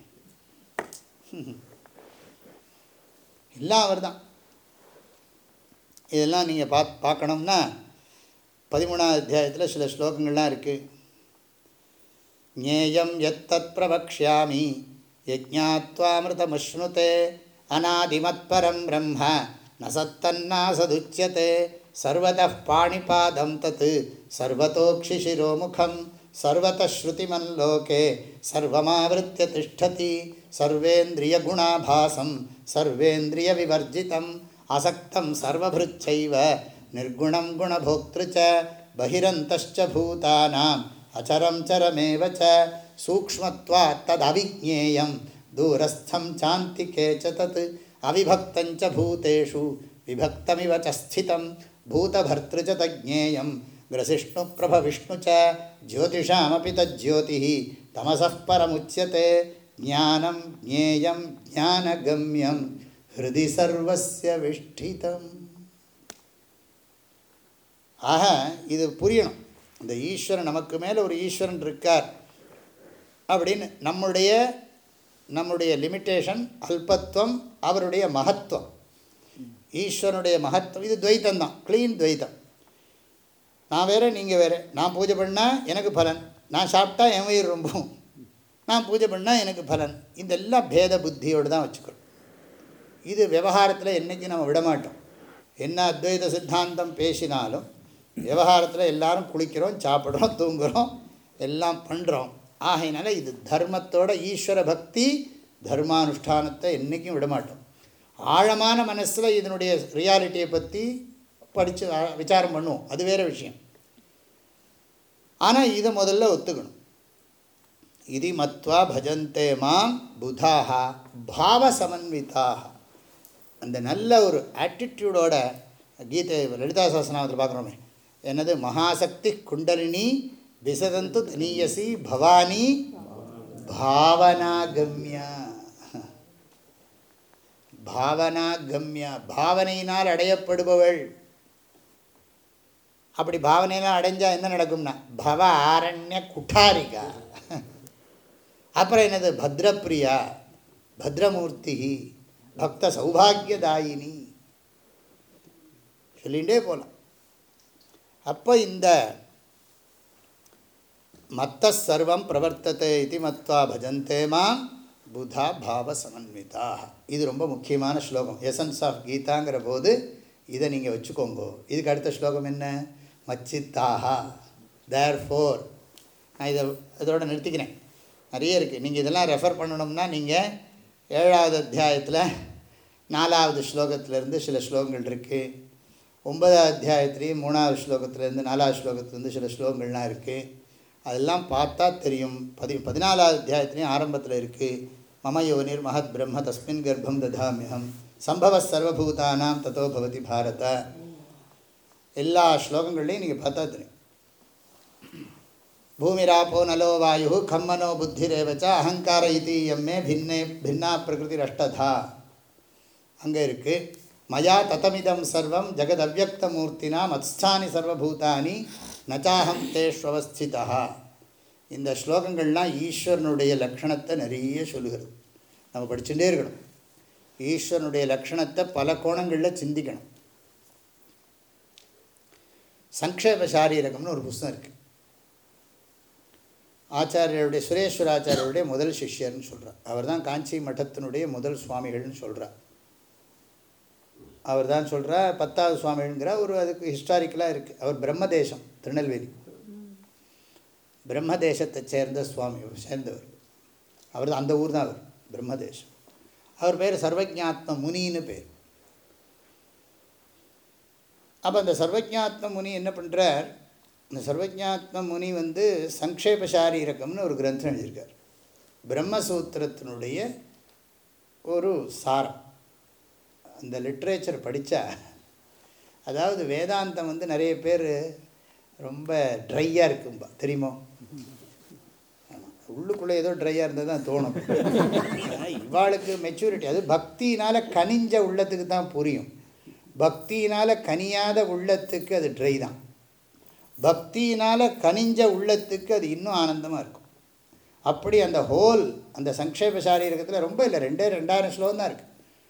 [SPEAKER 1] எல்லாம் அவர் தான் இதெல்லாம் நீங்கள் பா பார்க்கணும்னா பதிமூணாவது அத்தியாயத்தில் சில ஸ்லோகங்கள்லாம் இருக்குது ஞேயம் எத்தத் பிரவக்ஷாமி யஜ்ஞாத்வாமிருதமஸ்னுதே அநாதிமத்பரம் பிரம்ம நசத்தன்னாசதுச்சியதே சர்வதः பாணிபாதம் தத் சர்வத்தோக்ஷிசிரோமுகம் सर्वतश्रुतिमल्लोके सर्वमावृत्य तिष्ठति सर्वेन्द्रियगुणाभासं सर्वेन्द्रियविवर्जितम् असक्तं सर्वभृच्छैव निर्गुणं गुणभोक्तृ च बहिरन्तश्च भूतानाम् अचरं चरमेव च सूक्ष्मत्वात् तदविज्ञेयं दूरस्थं चान्तिके च तत् अविभक्तं च भूतेषु विभक्तमिव च स्थितं भूतभर्तृ च तज्ञेयं ग्रसिष्णुप्रभविष्णु च ज्योतिषामपि तज्ज्योतिः तमसः परमुच्यते ज्ञानं ज्ञेयं ज्ञानगम्यं ஹிருதி சர்வசிய விஷ்டிதம் ஆக இது புரியணும் இந்த ஈஸ்வரன் நமக்கு மேலே ஒரு ஈஸ்வரன் இருக்கார் அப்படின்னு நம்முடைய நம்முடைய லிமிட்டேஷன் அல்பத்துவம் அவருடைய மகத்துவம் ஈஸ்வரனுடைய மகத்துவம் இது துவைத்தம் தான் க்ளீன் துவைத்தம் நான் வேறு நீங்கள் வேறு நான் பூஜை பண்ணால் எனக்கு பலன் நான் சாப்பிட்டா என் வயிறு ரொம்பவும் நான் பூஜை பண்ணால் எனக்கு பலன் இதெல்லாம் பேத புத்தியோடு தான் வச்சுக்கணும் இது விவகாரத்தில் என்றைக்கும் நம்ம விடமாட்டோம் என்ன அத்வைத சித்தாந்தம் பேசினாலும் விவகாரத்தில் எல்லாரும் குளிக்கிறோம் சாப்பிட்றோம் தூங்குகிறோம் எல்லாம் பண்ணுறோம் ஆகையினால இது தர்மத்தோட ஈஸ்வர பக்தி தர்மானுஷ்டானத்தை என்றைக்கும் விடமாட்டோம் ஆழமான மனசில் இதனுடைய ரியாலிட்டியை பற்றி படித்து விசாரம் பண்ணுவோம் அது வேறு விஷயம் ஆனால் இதை முதல்ல ஒத்துக்கணும் இது மத்வா பஜந்தே மாம் புதாக பாவ சமன்விதாக அந்த நல்ல ஒரு ஆட்டிடியூடோட கீதை லலிதா சாஸ்திரநாமத்தில் பார்க்குறோமே என்னது மகாசக்தி குண்டலினி விசதந்து தனியசி பவானி பாவனாகம்யா பாவனாகம்யா பாவனையினால் அடையப்படுபவள் அப்படி பாவனையெல்லாம் அடைஞ்சால் என்ன நடக்கும்னா பவ ஆரண்ய குட்டாரிகா அப்புறம் என்னது பத்ரப்பிரியா பத்ரமூர்த்தி பக்த சௌபாகியதாயினி சொல்லிகிட்டே போகலாம் அப்போ இந்த மத்த சர்வம் பிரவர்த்தத்தை இது மத்வா பஜந்தே மாம் புதா பாவ சமன்விதா இது ரொம்ப முக்கியமான ஸ்லோகம் எசன்ஸ் ஆஃப் கீதாங்கிற போது இதை நீங்கள் வச்சுக்கோங்கோ இதுக்கு அடுத்த ஸ்லோகம் என்ன மச்சித்தாஹா தேர் ஃபோர் நான் இதை இதோட நிறுத்திக்கிறேன் நிறைய இருக்குது நீங்கள் இதெல்லாம் ரெஃபர் பண்ணணும்னா நீங்கள் ஏழாவது அத்தியாயத்தில் நாலாவது ஸ்லோகத்திலேருந்து சில ஸ்லோகங்கள் இருக்குது ஒன்பதாவது அத்தியாயத்துலேயும் மூணாவது ஸ்லோகத்துலேருந்து நாலாவது ஸ்லோகத்துலேருந்து சில ஸ்லோகங்கள்லாம் இருக்குது அதெல்லாம் பார்த்தா தெரியும் பதி பதினாலாவது அத்தியாயத்துலேயும் ஆரம்பத்தில் இருக்குது மம யோனிர் மகத் பிரம்ம தஸ்மின் கர்ப்பம் ததாமியம் சம்பவ சர்வபூதானாம் தத்தோ பவதி பாரத எல்லா ஸ்லோகங்கள்லையும் நீங்கள் பார்த்தா தெரியும் பூமிராப்போ நலோ வாயு கம்மனோ புத்திரேவச்ச அகங்கார இதீயம் மே பின்னே பின்னா பிரகிருதி அஷ்டதா அங்கே இருக்குது மயா ததமிதம் சர்வம் ஜெகதவ்யக்தமூர்த்தினா மத்ஸ்தானி சர்வபூதானி நச்சாஹம் தேஷ்வஸ்திதா இந்த ஸ்லோகங்கள்லாம் ஈஸ்வரனுடைய லக்ஷணத்தை நிறைய சொல்லுகிறது நம்ம படிச்சுட்டே இருக்கணும் ஈஸ்வரனுடைய லக்ஷணத்தை பல கோணங்களில் சிந்திக்கணும் சங்கேப சாரீரகம்னு ஒரு புஸ்தகம் இருக்குது ஆச்சாரியருடைய சுரேஸ்வர ஆச்சாரியருடைய முதல் சிஷ்யர்னு சொல்கிறார் அவர் தான் காஞ்சி மட்டத்தினுடைய முதல் சுவாமிகள்னு சொல்கிறார் அவர் தான் சொல்கிறார் பத்தாவது சுவாமிங்கிற ஒரு அதுக்கு ஹிஸ்டாரிக்கலாக இருக்குது அவர் பிரம்மதேசம் திருநெல்வேலி பிரம்மதேசத்தை சேர்ந்த சுவாமி சேர்ந்தவர் அவர் அந்த ஊர் தான் அவர் பிரம்மதேசம் அவர் பேர் சர்வஜாத்ம முனின்னு பேர் அப்போ அந்த சர்வஜாத்ம முனி என்ன பண்ணுறார் இந்த சர்வஜாத்ம முனி வந்து சங்கேப சாரீரகம்னு ஒரு கிரந்தம் எழுதியிருக்கார் பிரம்மசூத்திரத்தினுடைய ஒரு சாரம் அந்த லிட்ரேச்சர் படித்தா அதாவது வேதாந்தம் வந்து நிறைய பேர் ரொம்ப ட்ரையாக இருக்கும்பா தெரியுமோ உள்ளுக்குள்ளே ஏதோ ட்ரையாக இருந்தது தான் தோணும் இவாளுக்கு மெச்சூரிட்டி அது பக்தினால் கனிஞ்ச உள்ளத்துக்கு தான் புரியும் பக்தியினால் கனியாத உள்ளத்துக்கு அது ட்ரை தான் பக்தியினால் கனிஞ்ச உள்ளத்துக்கு அது இன்னும் ஆனந்தமாக இருக்கும் அப்படி அந்த ஹோல் அந்த சங்கேப சாரீரகத்தில் ரொம்ப இல்லை ரெண்டே ரெண்டாயிரம் ஸ்லோகம் தான் இருக்குது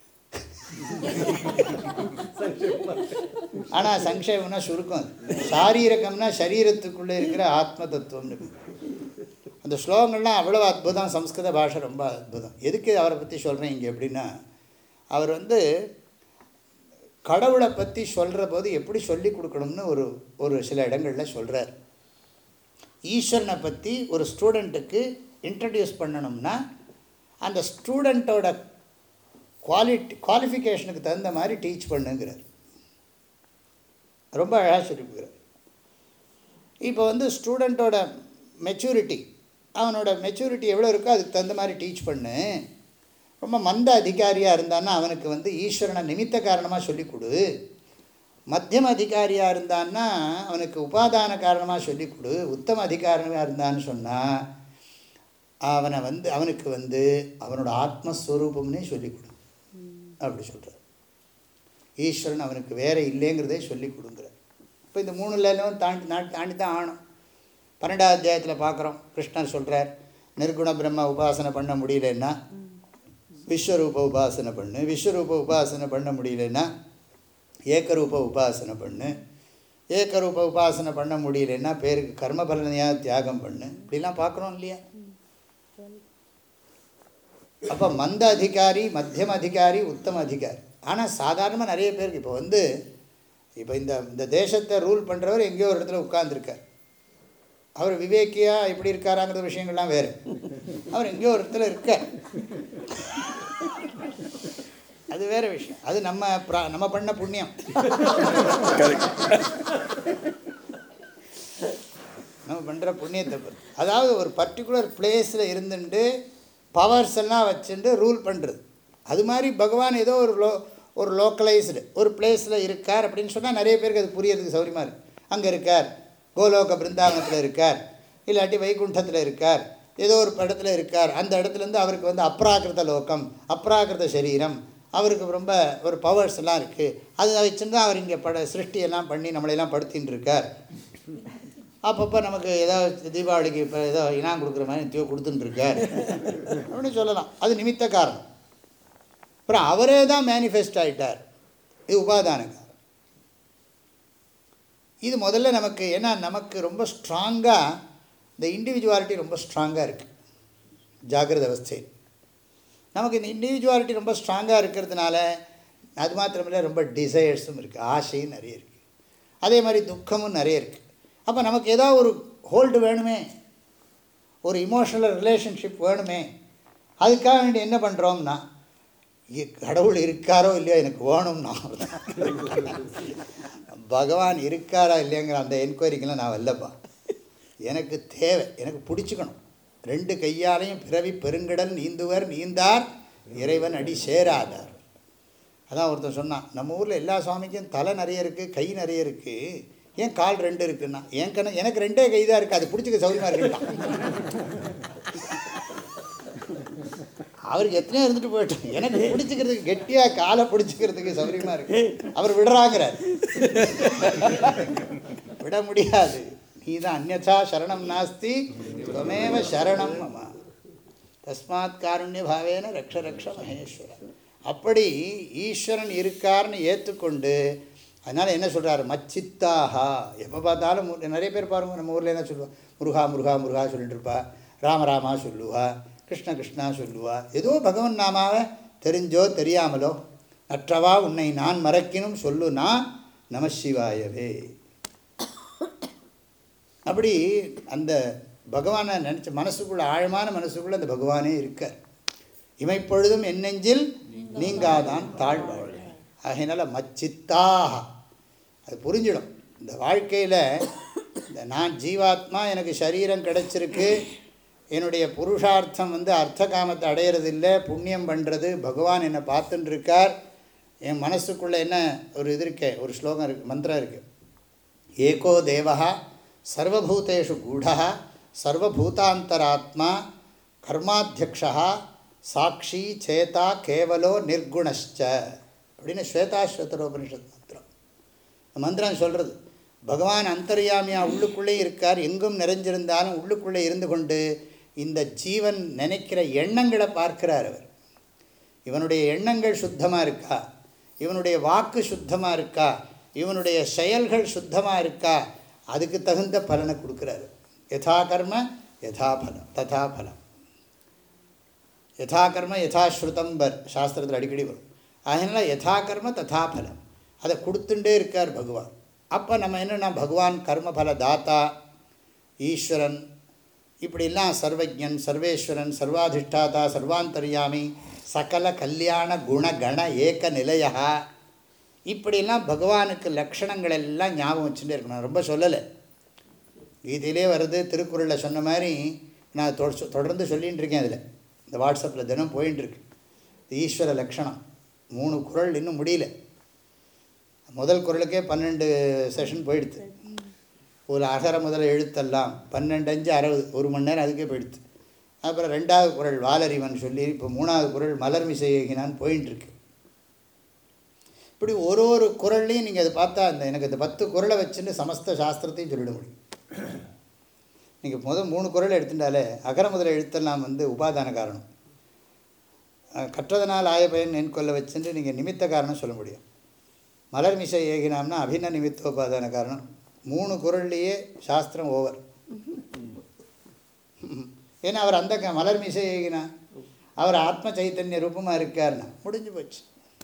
[SPEAKER 1] ஆனால் சங்கேபம்னா சுருக்கம் அது சாரீரகம்னா சரீரத்துக்குள்ளே இருக்கிற ஆத்ம தத்துவம்னு அந்த ஸ்லோகங்கள்லாம் அவ்வளோ அற்புதம் சம்ஸ்கிருத பாஷை ரொம்ப அற்புதம் எதுக்கு அவரை பற்றி சொல்கிறேன் இங்கே எப்படின்னா அவர் வந்து கடவுளை பற்றி சொல்கிற போது எப்படி சொல்லி கொடுக்கணும்னு ஒரு ஒரு சில இடங்களில் சொல்கிறார் ஈஸ்வரனை பற்றி ஒரு ஸ்டூடெண்ட்டுக்கு இன்ட்ரடியூஸ் பண்ணணும்னா அந்த ஸ்டூடெண்ட்டோட குவாலிட்டி குவாலிஃபிகேஷனுக்கு தகுந்த மாதிரி டீச் பண்ணுங்கிறார் ரொம்ப அழகாக சொல்லிக்கிறார் இப்போ வந்து ஸ்டூடெண்ட்டோட மெச்சூரிட்டி அவனோட மெச்சூரிட்டி எவ்வளோ இருக்கோ அதுக்கு தகுந்த மாதிரி டீச் பண்ணு ரொம்ப மந்த அதிகாரியாக இருந்தான்னா அவனுக்கு வந்து ஈஸ்வரனை நிமித்த காரணமாக சொல்லிக் கொடு மத்தியம அதிகாரியாக இருந்தான்னா அவனுக்கு உபாதான காரணமாக சொல்லிக் கொடு உத்தம அதிகாரியாக இருந்தான்னு சொன்னால் அவனை வந்து அவனுக்கு வந்து அவனோட ஆத்மஸ்வரூபம்னே சொல்லிக் கொடு அப்படி சொல்கிறார் ஈஸ்வரன் அவனுக்கு வேறு இல்லைங்கிறதே சொல்லி கொடுங்குறார் இப்போ இந்த மூணு லெவலும் தாண்டி தாண்டி தாண்டி தான் ஆகணும் பன்னெண்டாவது அத்தியாயத்தில் பார்க்குறோம் கிருஷ்ணர் சொல்கிறார் நிர்குண பிரம்ம உபாசனை பண்ண முடியலன்னா விஸ்வரூப உபாசனை பண்ணு விஸ்வரூப உபாசனை பண்ண முடியலன்னா ஏக்கரூப உபாசனை பண்ணு ஏக்கரூப உபாசனை பண்ண முடியலன்னா பேருக்கு கர்ம பலனையாக தியாகம் பண்ணு இப்படிலாம் பார்க்குறோம் இல்லையா அப்போ மந்த அதிகாரி மத்தியம அதிகாரி உத்தம அதிகாரி ஆனால் சாதாரணமாக நிறைய பேருக்கு இப்போ வந்து இப்போ இந்த இந்த தேசத்தை ரூல் பண்ணுறவர் எங்கேயோ ஒரு இடத்துல உட்கார்ந்துருக்கார் அவர் விவேக்கியா எப்படி இருக்காராங்கிற விஷயங்கள்லாம் வேறு அவர் எங்கேயோ ஒரு இடத்துல இருக்கார் அது வேறு விஷயம் அது நம்ம ப்ரா நம்ம பண்ண புண்ணியம் நம்ம பண்ணுற புண்ணியத்தை பொறுத்து அதாவது ஒரு பர்டிகுலர் பிளேஸில் இருந்துட்டு பவர்ஸ் எல்லாம் வச்சுட்டு ரூல் பண்ணுறது அது மாதிரி பகவான் ஏதோ ஒரு லோ ஒரு லோக்கலைஸ்டு ஒரு பிளேஸில் இருக்கார் அப்படின்னு சொன்னால் நிறைய பேருக்கு அது புரியறதுக்கு சௌரியமாக இருக்குது அங்கே இருக்கார் கோலோக பிருந்தாவனத்தில் இருக்கார் இல்லாட்டி வைகுண்டத்தில் இருக்கார் ஏதோ ஒரு இடத்துல இருக்கார் அந்த இடத்துலேருந்து அவருக்கு வந்து அப்ராகிருத லோகம் அப்ராகிருத சரீரம் அவருக்கு ரொம்ப ஒரு பவர்ஸ் எல்லாம் இருக்குது அதை வச்சுருந்து அவர் இங்கே பட சிருஷ்டியெல்லாம் பண்ணி நம்மளையெல்லாம் படுத்தின்னு இருக்கார் அப்பப்போ நமக்கு ஏதாவது தீபாவளிக்கு இப்போ ஏதோ இனாம் கொடுக்குற மாதிரி நித்தியோ கொடுத்துட்டுருக்கார் அப்படின்னு சொல்லலாம் அது நிமித்த காரணம் அப்புறம் அவரே தான் மேனிஃபெஸ்ட் ஆகிட்டார் இது உபாதான காரணம் இது முதல்ல நமக்கு ஏன்னா நமக்கு ரொம்ப ஸ்ட்ராங்காக இந்த இண்டிவிஜுவாலிட்டி ரொம்ப ஸ்ட்ராங்காக இருக்குது ஜாகிரத அவஸ்தை நமக்கு இந்த இண்டிவிஜுவாலிட்டி ரொம்ப ஸ்ட்ராங்காக இருக்கிறதுனால அது மாத்திரமில்லை ரொம்ப டிசையர்ஸும் இருக்குது ஆசையும் நிறைய இருக்குது அதே மாதிரி துக்கமும் நிறைய இருக்குது அப்போ நமக்கு ஏதாவது ஒரு ஹோல்டு வேணுமே ஒரு இமோஷனல் ரிலேஷன்ஷிப் வேணுமே அதுக்காக வேண்டி என்ன பண்ணுறோம்னா கடவுள் இருக்காரோ இல்லையோ எனக்கு வேணும்னா பகவான் இருக்காரா இல்லையாங்கிற அந்த என்கொயரிக்கெல்லாம் நான் வரலப்பா எனக்கு தேவை எனக்கு பிடிச்சிக்கணும் ரெண்டு கையாலையும் பிறவி பெருங்கடல் நீந்துவர் நீந்தார் இறைவன் அடி சேராதார் அதான் ஒருத்தன் சொன்னான் நம்ம ஊரில் எல்லா சுவாமிக்கும் தலை நிறைய இருக்குது கை நிறைய இருக்குது ஏன் கால் ரெண்டு இருக்குன்னா என் கண எனக்கு ரெண்டே கை தான் இருக்குது அது பிடிச்சிக்க சௌரியமாக இருக்குட்டான் அவருக்கு எத்தனையோ இருந்துட்டு போயிட்டோம் எனக்கு பிடிச்சிக்கிறதுக்கு கெட்டியாக காலை பிடிச்சிக்கிறதுக்கு சௌரியமாக இருக்கு அவர் விடுறாங்கிறார் விட முடியாது நீ தான் அந்நா சரணம் நாஸ்தி துவமேவ சரணம் மமா தஸ்மாத் காருண்ய பாவேன ரக்ஷ ரக்ஷ மகேஸ்வரன் அப்படி ஈஸ்வரன் இருக்கார்னு ஏற்றுக்கொண்டு அதனால் என்ன சொல்கிறாரு மச்சித்தாகா எப்போ பார்த்தாலும் மு- நிறைய பேர் பாருங்க நம்ம ஊரில் என்ன சொல்லுவா முருகா முருகா முருகா சொல்லிட்டு இருப்பா ராமராமா சொல்லுவா கிருஷ்ண கிருஷ்ணா சொல்லுவா ஏதோ பகவன் நாமாவை தெரிஞ்சோ தெரியாமலோ நற்றவா உன்னை நான் மறக்கினும் சொல்லு நான் நமசிவாயவே அப்படி அந்த பகவானை நினச்ச மனசுக்குள்ள ஆழமான மனசுக்குள்ள அந்த பகவானே இருக்க இமைப்பொழுதும் என் நெஞ்சில் நீங்காதான் தாழ்வாழ் ஆகையினால மச்சித்தாக அது புரிஞ்சிடும் இந்த வாழ்க்கையில் இந்த நான் ஜீவாத்மா எனக்கு சரீரம் கிடைச்சிருக்கு என்னுடைய புருஷார்த்தம் வந்து அர்த்த காமத்தை அடையிறதில்ல புண்ணியம் பண்ணுறது பகவான் என்னை பார்த்துட்டு இருக்கார் என் மனசுக்குள்ளே என்ன ஒரு இது இருக்கே ஒரு ஸ்லோகம் இருக்குது மந்திரம் இருக்குது ஏகோ தேவா சர்வபூதேஷு கூட சர்வபூதாந்தராத்மா கர்மாத்தியக்ஷா சாட்சி சேதா கேவலோ நிர்குணஷ்ச அப்படின்னு ஸ்வேதாஸ்வதரோபனிஷத் மந்திரம் இந்த மந்திரம் சொல்கிறது பகவான் அந்தர்யாமியா உள்ளுக்குள்ளே இருக்கார் எங்கும் நிறைஞ்சிருந்தாலும் உள்ளுக்குள்ளே இருந்து கொண்டு இந்த ஜீவன் நினைக்கிற எண்ணங்களை பார்க்கிறார் அவர் இவனுடைய எண்ணங்கள் சுத்தமாக இருக்கா இவனுடைய வாக்கு சுத்தமாக இருக்கா இவனுடைய செயல்கள் சுத்தமாக இருக்கா அதுக்கு தகுந்த பலனை கொடுக்குறாரு யதா கர்ம யதா பலம் ததா பலம் யதா கர்ம யதா ஸ்ருதம் பர் சாஸ்திரத்தில் அடிக்கடி வரும் அதனால் யதா கர்ம ததா பலம் அதை கொடுத்துட்டே இருக்கார் பகவான் அப்போ நம்ம என்னென்னா பகவான் கர்மபல தாத்தா ஈஸ்வரன் இப்படிலாம் சர்வஜன் சர்வேஸ்வரன் சர்வாதிஷ்டாதா சர்வாந்தர்யாமி சகல கல்யாண குணகண ஏக நிலையா இப்படிலாம் பகவானுக்கு லக்ஷணங்கள் எல்லாம் ஞாபகம் வச்சுட்டே இருக்கணும் நான் ரொம்ப சொல்லலை கீதையிலே வருது திருக்குறளில் சொன்ன மாதிரி நான் தொ- தொடர்ந்து சொல்லிகிட்டு இருக்கேன் அதில் இந்த வாட்ஸ்அப்பில் தினம் போயின்னு இருக்கு ஈஸ்வர லக்ஷணம் மூணு குறள் இன்னும் முடியல முதல் குறளுக்கே பன்னெண்டு செஷன் போயிடுது ஒரு அகர முதல எழுத்தெல்லாம் பன்னெண்டு அஞ்சு அறுபது ஒரு மணி நேரம் அதுக்கே போயிடுது அப்புறம் ரெண்டாவது குறள் வாலறிவன் சொல்லி இப்போ மூணாவது குறள் மலர் மிசையினான்னு போயின்னு இருக்கு இப்படி ஒரு ஒரு குறள்லையும் நீங்கள் அதை பார்த்தா அந்த எனக்கு இந்த பத்து குறளை வச்சுன்னு சமஸ்த சாஸ்திரத்தையும் சொல்லிட முடியும் நீங்கள் முதல் மூணு குறள் எடுத்துட்டாலே அகர முதல எழுத்தெல்லாம் வந்து உபாதான காரணம் அஹ் கற்றதனால் ஆய பயன் என் கொல்ல வச்சுட்டு நீங்கள் நிமித்த காரணம் சொல்ல முடியும் மலர் மிசை ஏகினாம்னா அபின்ன நிமித்தோபாதான காரணம் மூணு குரல்லையே சாஸ்திரம் ஓவர் ஏன்னா அவர் அந்த க- மலர் மிசை ஏகினா அவர் ஆத்ம சைத்தன்ய ரூபமாக இருக்காருன்னா முடிஞ்சு போச்சு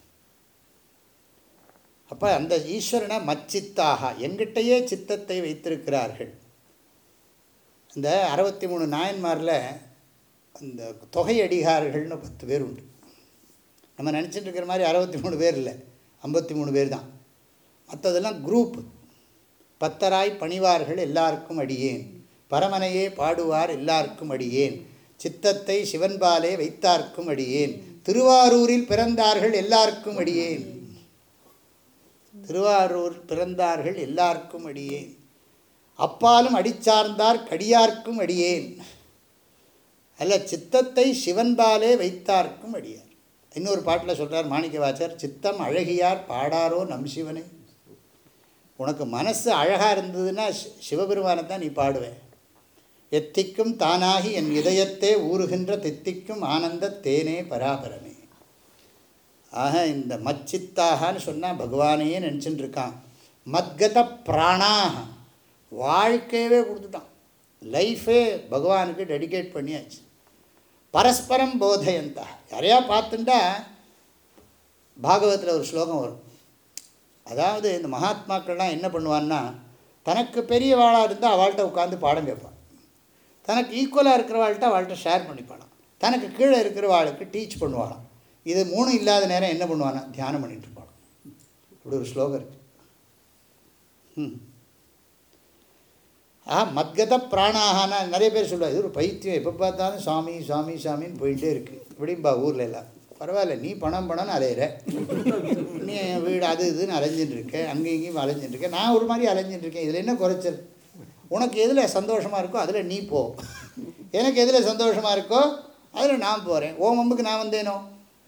[SPEAKER 1] அப்போ அந்த ஈஸ்வரனை மச்சித்தாக எங்கிட்டயே சித்தத்தை வைத்திருக்கிறார்கள் இந்த அறுபத்தி மூணு நாயன்மாரில் அந்த தொகை அடிகார்கள்னு பத்து பேர் உண்டு நம்ம நினச்சிட்டு இருக்கிற மாதிரி அறுபத்தி மூணு பேர் இல்லை ஐம்பத்தி மூணு பேர் தான் மற்றதெல்லாம் குரூப் பத்தராய் பணிவார்கள் எல்லாருக்கும் அடியேன் பரமனையே பாடுவார் எல்லாருக்கும் அடியேன் சித்தத்தை சிவன்பாலே வைத்தார்க்கும் அடியேன் திருவாரூரில் பிறந்தார்கள் எல்லாருக்கும் அடியேன் திருவாரூர் பிறந்தார்கள் எல்லாருக்கும் அடியேன் அப்பாலும் அடிச்சார்ந்தார் கடியார்க்கும் அடியேன் அல்ல சித்தத்தை சிவன்பாலே வைத்தார்க்கும் அடியார் இன்னொரு பாட்டில் சொல்கிறார் மாணிக்கவாச்சர் சித்தம் அழகியார் பாடாரோ நம் சிவனே உனக்கு மனசு அழகாக இருந்ததுன்னா சி- சிவபெருமானை தான் நீ பாடுவேன் எத்திக்கும் தானாகி என் இதயத்தே ஊறுகின்ற தித்திக்கும் ஆனந்த தேனே பராபரமே ஆக இந்த மச்சித்தாகன்னு சொன்னால் பகவானையே நினச்சிட்டு இருக்கான் மத்கத பிராணாக வாழ்க்கையவே கொடுத்துட்டான் லைஃபே பகவானுக்கு டெடிகேட் பண்ணியாச்சு பரஸ்பரம் போதையந்தா யாரையா பார்த்துட்டா பாகவத்தில் ஒரு ஸ்லோகம் வரும் அதாவது இந்த மகாத்மாக்கள்லாம் என்ன பண்ணுவான்னா தனக்கு பெரியவாளாக இருந்தால் அவள்கிட்ட உட்காந்து பாடம் கேட்பான் தனக்கு ஈக்குவலாக இருக்கிறவாள்கிட்ட அவள்கிட்ட ஷேர் பண்ணிப்பாளாம் தனக்கு கீழே இருக்கிறவாளுக்கு டீச் பண்ணுவாளாம் இது மூணு இல்லாத நேரம் என்ன பண்ணுவானா தியானம் பண்ணிட்டு இருப்பாளாம் இப்படி ஒரு ஸ்லோகம் இருக்கு ம் ஆ மத்கத பிராணாகனா நிறைய பேர் சொல்லுவாங்க இது ஒரு பைத்தியம் எப்போ பார்த்தாலும் சாமி சாமி சாமின்னு போயிட்டே இருக்குது இப்படிம்பா ஊரில் எல்லாம் பரவாயில்ல நீ பணம் பணம்னு அலையிற நீ என் வீடு அது இதுன்னு அலைஞ்சிட்டு இருக்க அங்கேயும் இங்கேயும் அலைஞ்சிட்டு இருக்க நான் ஒரு மாதிரி அலைஞ்சிட்டு இருக்கேன் இதில் என்ன குறைச்சல் உனக்கு எதில் சந்தோஷமாக இருக்கோ அதில் நீ போ எனக்கு எதில் சந்தோஷமாக இருக்கோ அதில் நான் போகிறேன் ஓ மம்புக்கு நான் வந்தேனோ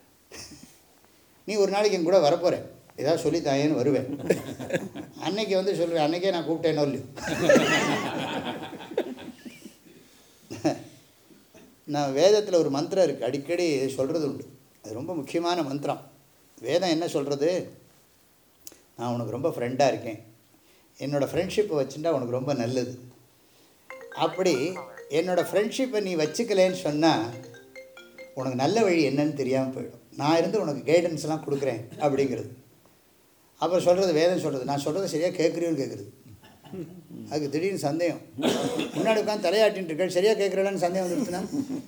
[SPEAKER 1] நீ ஒரு நாளைக்கு என் கூட வரப்போகிறேன் ஏதாவது சொல்லித்தாயேன்னு வருவேன் அன்னைக்கு வந்து சொல்லுவேன் அன்னைக்கே நான் கூப்பிட்டேனோ இல்லையோ நான் வேதத்தில் ஒரு மந்திரம் இருக்குது அடிக்கடி சொல்கிறது உண்டு அது ரொம்ப முக்கியமான மந்திரம் வேதம் என்ன சொல்கிறது நான் உனக்கு ரொம்ப ஃப்ரெண்டாக இருக்கேன் என்னோடய ஃப்ரெண்ட்ஷிப்பை வச்சுட்டா உனக்கு ரொம்ப நல்லது அப்படி என்னோடய ஃப்ரெண்ட்ஷிப்பை நீ வச்சுக்கலேன்னு சொன்னால் உனக்கு நல்ல வழி என்னன்னு தெரியாமல் போயிடும் நான் இருந்து உனக்கு கைடன்ஸ்லாம் கொடுக்குறேன் அப்படிங்கிறது அப்புறம் சொல்கிறது வேதம் சொல்கிறது நான் சொல்கிறது சரியாக கேட்குறியோன்னு கேட்குறது அதுக்கு திடீர்னு சந்தேகம் முன்னாடி உட்காந்து தலையாட்டின்னு இருக்க சரியாக கேட்குறேன்னு சந்தேகம் வந்துடுச்சுன்னா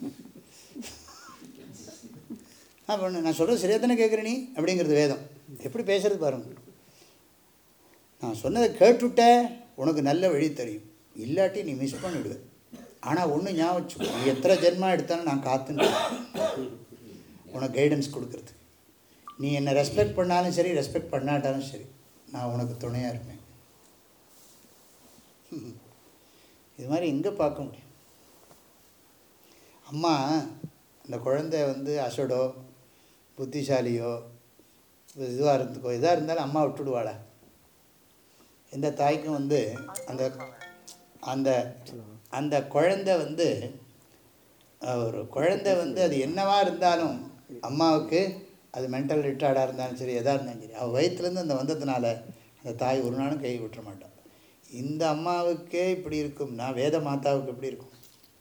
[SPEAKER 1] அப்போ நான் சொல்கிறது சரியாக தானே கேட்குற நீ அப்படிங்கிறது வேதம் எப்படி பேசுறது பாருங்க நான் சொன்னதை கேட்டுவிட்ட உனக்கு நல்ல வழி தெரியும் இல்லாட்டி நீ மிஸ் பண்ணிவிடுவ ஆனால் ஒன்று ஞாபகம் வச்சுக்கோ, நீ எத்தனை ஜென்மா எடுத்தாலும் நான் காத்துன்னு இருக்கேன். உனக்கு கைடன்ஸ் கொடுக்கறது நீ என்னை ரெஸ்பெக்ட் பண்ணாலும் சரி ரெஸ்பெக்ட் பண்ணாட்டாலும் சரி நான் உனக்கு துணையாக இருப்பேன் ம். இது மாதிரி எங்கே பார்க்க முடியும் அம்மா அந்த குழந்தை வந்து அசடோ புத்திசாலியோ இதுவாக இருந்துக்கோ இதாக இருந்தாலும் அம்மா விட்டுடுவாளா எந்த தாய்க்கும் வந்து அந்த அந்த அந்த குழந்தை வந்து அஹ், ஒரு குழந்தை வந்து அது என்னவா இருந்தாலும் அம்மாவுக்கு அது மென்டல் ரிட்டார்டாக இருந்தாலும் சரி எதாக இருந்தாலும் சரி அவள் வயிற்றுலேருந்து அந்த வந்ததுனால அந்த தாய் ஒரு நாளும் கை விட்டுற மாட்டான் இந்த அம்மாவுக்கே இப்படி இருக்கும்னா வேத மாதாவுக்கு எப்படி இருக்கும்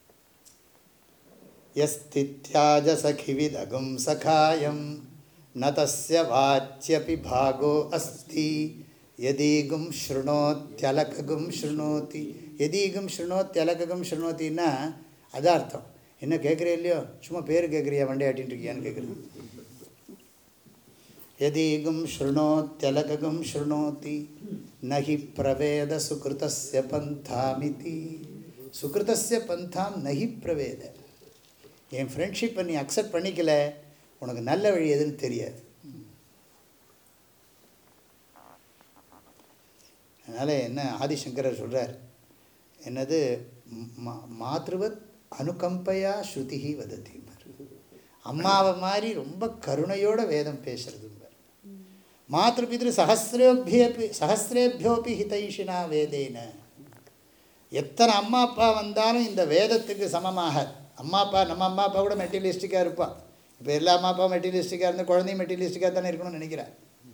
[SPEAKER 1] यस्तित्याज सखिविदगुं सखायं न तस्य वाच्यपि भागो अस्ति यदीगुं शृणोत्यलकगुं शृणोति यदीगुं शृणोत्यलकगुं शृणोतिன்னா அதான் அர்த்தம் என்ன கேட்குறே இல்லையோ சும்மா பேர் கேட்குறியா வண்டையாட்டின்னு இருக்கியான்னு கேட்குறது यदीगुं शृणोत्यलकगुं शृणोति न हि प्रवेद सुकृतस्य पन्थामिति सुकृतस्य पन्थां न हि प्रवेद என் ஃப்ரெண்ட்ஷிப்பை நீ அக்செப்ட் பண்ணிக்கல உனக்கு நல்ல வழி எதுன்னு தெரியாது அதனால் என்ன ஆதிசங்கரர் சொல்கிறார் என்னது மா- மாத்ருவத் அனுகம்பையா ஸ்ருதிஹி வதத்திம்பார் அம்மாவை மாதிரி ரொம்ப கருணையோட வேதம் பேசுறதும்பார் மாத்ருபிதிரு சஹசிரேபியப்பி சஹசிரேபியோப்பி ஹிதைஷினா வேதேன எத்தனை அம்மா அப்பா வந்தாலும் இந்த வேதத்துக்கு சமமாக அம்மா அப்பா நம்ம அம்மா அப்பா கூட மெட்டீரியலிஸ்டிக்காக இருப்பாள் இப்போ எல்லா அம்மா அப்பா மெட்டீரியலிஸ்டிக்காக இருந்தால் குழந்தையும் மெட்டீரியலிஸ்டிக்காக தானே இருக்கணும்னு நினைக்கிறேன்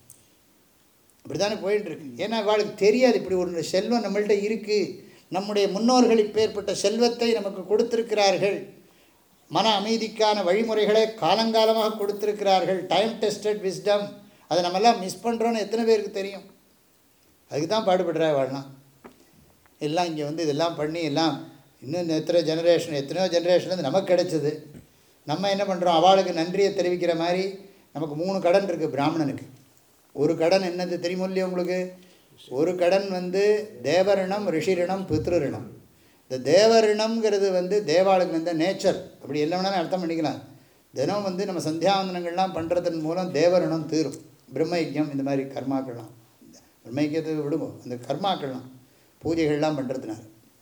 [SPEAKER 1] இப்படி தானே போயிட்டு இருக்கு ஏன்னா அவளுக்கு தெரியாது இப்படி ஒரு செல்வம் நம்மள்ட்ட இருக்குது நம்முடைய முன்னோர்கள் இப்பேற்பட்ட செல்வத்தை நமக்கு கொடுத்திருக்கிறார்கள் மன அமைதிக்கான வழிமுறைகளை காலங்காலமாக கொடுத்திருக்கிறார்கள் டைம் டெஸ்டட் விஸ்டம் அதை நம்மெல்லாம் மிஸ் பண்ணுறோன்னு எத்தனை பேருக்கு தெரியும் அதுக்கு தான் பாடுபடுறா வாழலாம் எல்லாம் இங்கே வந்து இதெல்லாம் பண்ணி எல்லாம் இன்னும் எத்தனை ஜெனரேஷன் எத்தனையோ ஜெனரேஷன்லேருந்து நமக்கு கிடைச்சது நம்ம என்ன பண்ணுறோம் அவளுக்கு நன்றியை தெரிவிக்கிற மாதிரி நமக்கு மூணு கடன் இருக்குது பிராமணனுக்கு ஒரு கடன் என்னது தெரியுமோ இல்லையா உங்களுக்கு ஒரு கடன் வந்து தேவரிணம் ரிஷிரிணம் பித்ருரிணம் இந்த தேவரிணம்ங்கிறது வந்து தேவாளுக்கு வந்து நேச்சர் அப்படி என்ன வேணாலும் அர்த்தம் பண்ணிக்கலாம் தினம் வந்து நம்ம சந்தியாவந்தனங்கள்லாம் பண்ணுறதன் மூலம் தேவரிணம் தீரும் பிரம்மயஜ்யம் இந்த மாதிரி கர்மாக்கள்லாம் பிரம்மயஜ்யத்தை விடுவோம் அந்த கர்மாக்கள்லாம் பூஜைகள்லாம் பண்ணுறதுனால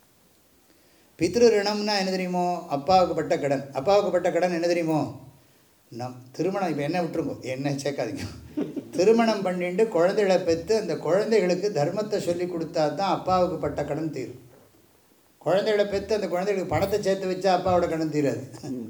[SPEAKER 1] பித்ரு ரிணம்னா என்ன தெரியுமோ அப்பாவுக்கு பட்ட கடன் அப்பாவுக்கு பட்ட கடன் என்ன தெரியுமோ நம் திருமணம் இப்போ என்ன விட்டுருங்கோ என்ன சேர்க்காதீங்க திருமணம் பண்ணிட்டு குழந்தைகளை பெற்று அந்த குழந்தைகளுக்கு தர்மத்தை சொல்லி கொடுத்தா தான் அப்பாவுக்கு பட்ட கடன் தீரும் குழந்தைகளை பெற்று அந்த குழந்தைகளுக்கு பணத்தை சேர்த்து வச்சா அப்பாவோட கடன் தீராது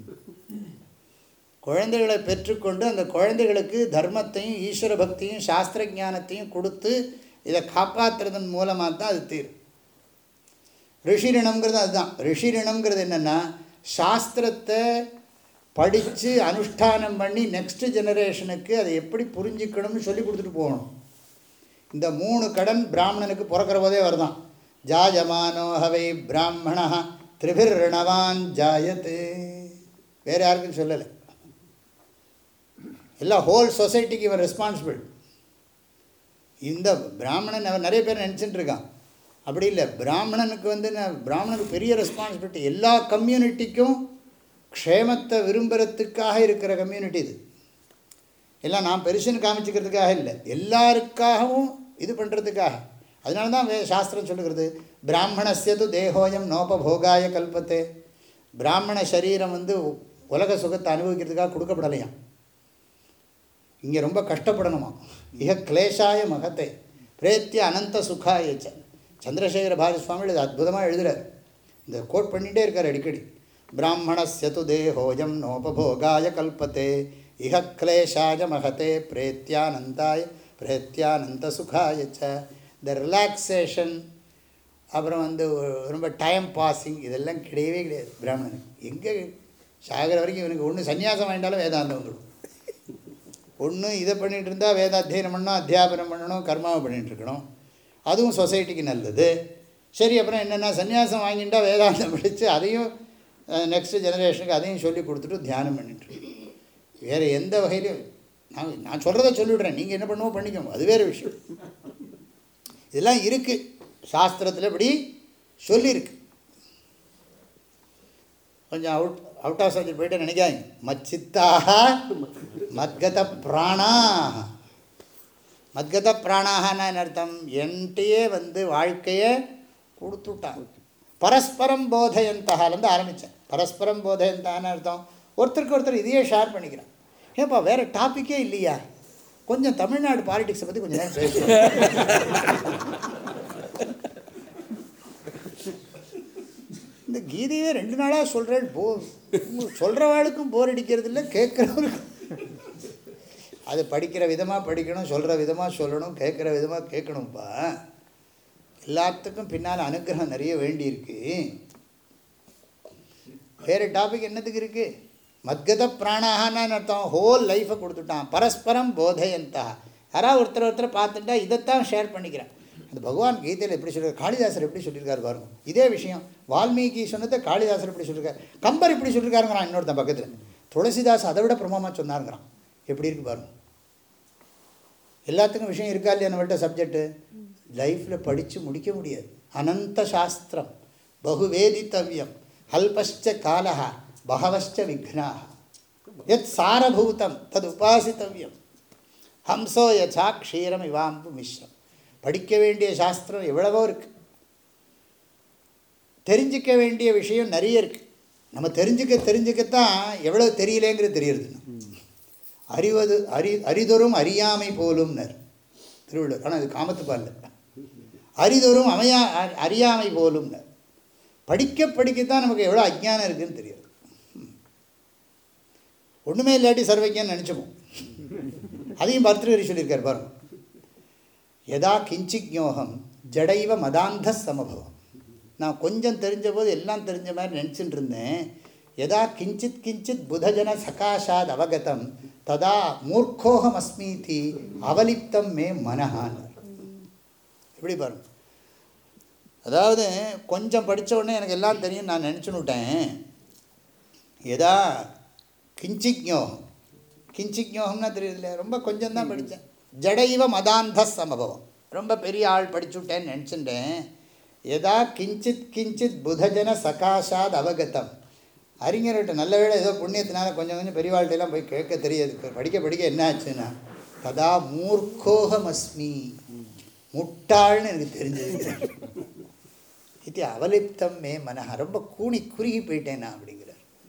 [SPEAKER 1] குழந்தைகளை பெற்றுக்கொண்டு அந்த குழந்தைகளுக்கு தர்மத்தையும் ஈஸ்வர பக்தியும் சாஸ்திர ஞானத்தையும் கொடுத்து இதை காப்பாற்றுறதன் மூலமாக தான் அது தீரும் ரிஷிரிணம்ங்கிறது அதுதான் ரிஷிரிணம்ங்கிறது என்னென்னா சாஸ்திரத்தை படித்து அனுஷ்டானம் பண்ணி நெக்ஸ்ட் ஜெனரேஷனுக்கு அதை எப்படி புரிஞ்சுக்கணும்னு சொல்லி கொடுத்துட்டு போகணும் இந்த மூணு கடன் பிராமணனுக்கு பிறக்கிற போதே வருதான் ஜாயமானோ ஹவை பிராமணா திரிபிர் ரிணவான் ஜாயத்து வேறு யாருக்கும் சொல்லலை எல்லாம் ஹோல் சொசைட்டிக்கு இவன் ரெஸ்பான்சிபிள் இந்த பிராமணன் அவன் நிறைய பேர் நினச்சிட்டு இருக்கான் அப்படி இல்லை பிராமணனுக்கு வந்து நான் பிராமணனுக்கு பெரிய ரெஸ்பான்சிபிலிட்டி எல்லா கம்யூனிட்டிக்கும் க்ஷேமத்தை விரும்புகிறதுக்காக இருக்கிற கம்யூனிட்டி இது எல்லாம் நான் பெருசுன்னு காமிச்சிக்கிறதுக்காக இல்லை எல்லாருக்காகவும் இது பண்ணுறதுக்காக அதனால தான் வே சாஸ்திரம் சொல்லுகிறது பிராமணஸ்யது தேகோயம் நோபபோகாய கல்பத்தே பிராமண சரீரம் வந்து உலக சுகத்தை அனுபவிக்கிறதுக்காக கொடுக்கப்படலையாம் இங்கே ரொம்ப கஷ்டப்படணுமா இக கிளேஷாய மகத்தை பிரேத்திய அனந்த சுகாயச்ச சந்திரசேகர பாரதி சுவாமி இது அற்புதமாக எழுதுறார் இந்த கோட் பண்ணிகிட்டே இருக்கார் அடிக்கடி பிராமணஸ்யது தேகோயம் நோபபோகாய கல்பத்தே இக கிளேஷாய மகத்தே பிரேத்தியானந்தாய பிரேத்தியானந்த சுகாயச்ச இந்த ரிலாக்ஸேஷன் அப்புறம் வந்து ரொம்ப டைம் பாஸிங் இதெல்லாம் கிடையவே கிடையாது பிராமணனுக்கு எங்கே சாகிற வரைக்கும் இவனுக்கு ஒன்று சன்னியாசம் வேண்டாலும் வேதாந்தம் வந்துடும் ஒன்று இதை பண்ணிகிட்டு இருந்தால் வேதாத்தியனம் பண்ணணும் அத்தியாபனம் பண்ணணும் கர்மாவை பண்ணிகிட்டு இருக்கணும் அதுவும் சொசைட்டிக்கு நல்லது சரி அப்புறம் என்னென்னா சன்னியாசம் வாங்கிட்டா வேதாந்தம் படித்து அதையும் நெக்ஸ்ட் ஜெனரேஷனுக்கு அதையும் சொல்லி கொடுத்துட்டு தியானம் பண்ணிட்டு இருக்கணும். வேறு எந்த வகையிலையும் நான் நான் சொல்கிறத சொல்லிவிடுறேன் நீங்கள் என்ன பண்ணுமோ பண்ணிக்கோங்க அது வேறு விஷயம் இதெல்லாம் இருக்குது சாஸ்திரத்தில் இப்படி சொல்லியிருக்கு கொஞ்சம் அவுட் அவுட் ஆஃப் சப்ஜெக்ட் போயிட்டு நினைக்காங்க மச்சித்தாக மத்கத பிராணாக மத்கத பிராணாகனா என்ன அர்த்தம் என்கிட்டயே வந்து வாழ்க்கையை கொடுத்துட்டான் பரஸ்பரம் போதையந்தகாலேருந்து ஆரம்பித்தேன் பரஸ்பரம் போதையந்தான்னு அர்த்தம் ஒருத்தருக்கு ஒருத்தர் இதையே ஷேர் பண்ணிக்கிறேன் ஏப்பா வேறு டாப்பிக்கே இல்லையா கொஞ்சம் தமிழ்நாடு பாலிடிக்ஸை பற்றி கொஞ்சம் நேரம் பேசுவோம் இந்த கீதையே ரெண்டு நாளாக சொல்கிறேன் போ சொல்கிறவாளுக்கும் போர் அடிக்கிறது இல்லை கேட்குறவருக்கும் அது படிக்கிற விதமாக படிக்கணும் சொல்கிற விதமாக சொல்லணும் கேட்குற விதமாக கேட்கணும்ப்பா எல்லாத்துக்கும் பின்னால் அனுகிரகம் நிறைய வேண்டியிருக்கு வேறு டாபிக் என்னத்துக்கு இருக்குது மத்கத பிராணாகன்னு அர்த்தம் ஹோல் லைஃப்பை கொடுத்துட்டான் பரஸ்பரம் போதையந்தா யாராவது ஒருத்தர் ஒருத்தர் பார்த்துட்டா இதைத்தான் ஷேர் பண்ணிக்கிறேன் அந்த பகவான் கீதையில் எப்படி சொல்லியிருக்காரு காளிதாசர் எப்படி சொல்லியிருக்காரு பாருங்க இதே விஷயம் வால்மீகி சொன்னதை காளிதாசர் எப்படி சொல்லியிருக்காரு கம்பர் இப்படி சொல்லியிருக்காருங்கிறான் இன்னொருத்தன் பக்கத்தில் துளசிதாஸ் அதை விட பிரமாமாக சொன்னாருங்கிறான் எப்படி இருக்கு பாருங்க எல்லாத்துக்கும் விஷயம் இருக்கா இல்லையா நம்மள்ட்ட சப்ஜெக்ட்டு லைஃப்பில் படித்து முடிக்க முடியாது அனந்த சாஸ்திரம் பகுவேதித்தவியம் அல்பஷ்ட காலா பகவஷ்ட விக்னாக எத் சாரபூதம் தது உபாசித்தவியம் ஹம்சோ யசா க்ஷீரம் இவாம்பு மிஸ்ரம் படிக்க வேண்டிய சாஸ்திரம் எவ்வளவோ இருக்குது தெரிஞ்சிக்க வேண்டிய விஷயம் நிறைய இருக்குது நம்ம தெரிஞ்சுக்க தெரிஞ்சுக்கத்தான் எவ்வளோ தெரியலேங்கிறது தெரியுது அறிவது அறி அறிதொரும் அறியாமை போலும்னர் திருவள்ளுவர் ஆனால் இது காமத்துப்பால் அறிதொரும் அமையா அ- அறியாமை போலும்னர் படிக்க படிக்கத்தான் நமக்கு எவ்வளோ அஜ்ஞானம் இருக்குதுன்னு தெரியுது ஒன்றுமே இல்லாட்டி சர்வஜன்னு நினச்சோமோ அதையும் பர்திருவரி சொல்லியிருக்கார் பாருங்க யதா கிஞ்சிக்ஞோகம் ஜடைவ மதாந்த சமபவம் நான் கொஞ்சம் தெரிஞ்ச போது எல்லாம் தெரிஞ்ச மாதிரி நினச்சிட்டு இருந்தேன் யதா கிஞ்சித் கிஞ்சித் புதஜன சகாஷாத் அவகதம் ததா மூர்க்கோகம் அஸ்மீதி அவலிப்தம் மே மனஹான் எப்படி பாருங்க அதாவது கொஞ்சம் படிச்ச உடனே எனக்கு எல்லாம் தெரியும் நான் நினச்சுன்னுட்டேன் எதா கிஞ்சிக்ஞோகம் கிஞ்சிக்ஞோகம்னா தெரியுது இல்லையா ரொம்ப கொஞ்சம் தான் படித்தேன் ஜடைவ மதாந்த சமபவம் ரொம்ப பெரிய ஆள் படிச்சுட்டேன்னு நினச்சிட்டேன் எதா கிஞ்சித் கிஞ்சித் புதஜன சகாஷாத் அவகதம் அறிஞர்கிட்ட நல்ல வேளை ஏதோ புண்ணியத்தினால கொஞ்சம் கொஞ்சம் பெரியவாள்கிட்ட எல்லாம் போய் கேட்க தெரியாது படிக்க படிக்க என்ன ஆச்சுன்னா ததா மூர்க்கோகமஸ்மி முட்டாள்னு எனக்கு தெரிஞ்சது இது அவலிப்தம் மே மனஹ ரொம்ப கூனி குறுகி போயிட்டேன் நான் அப்படிங்கிறார்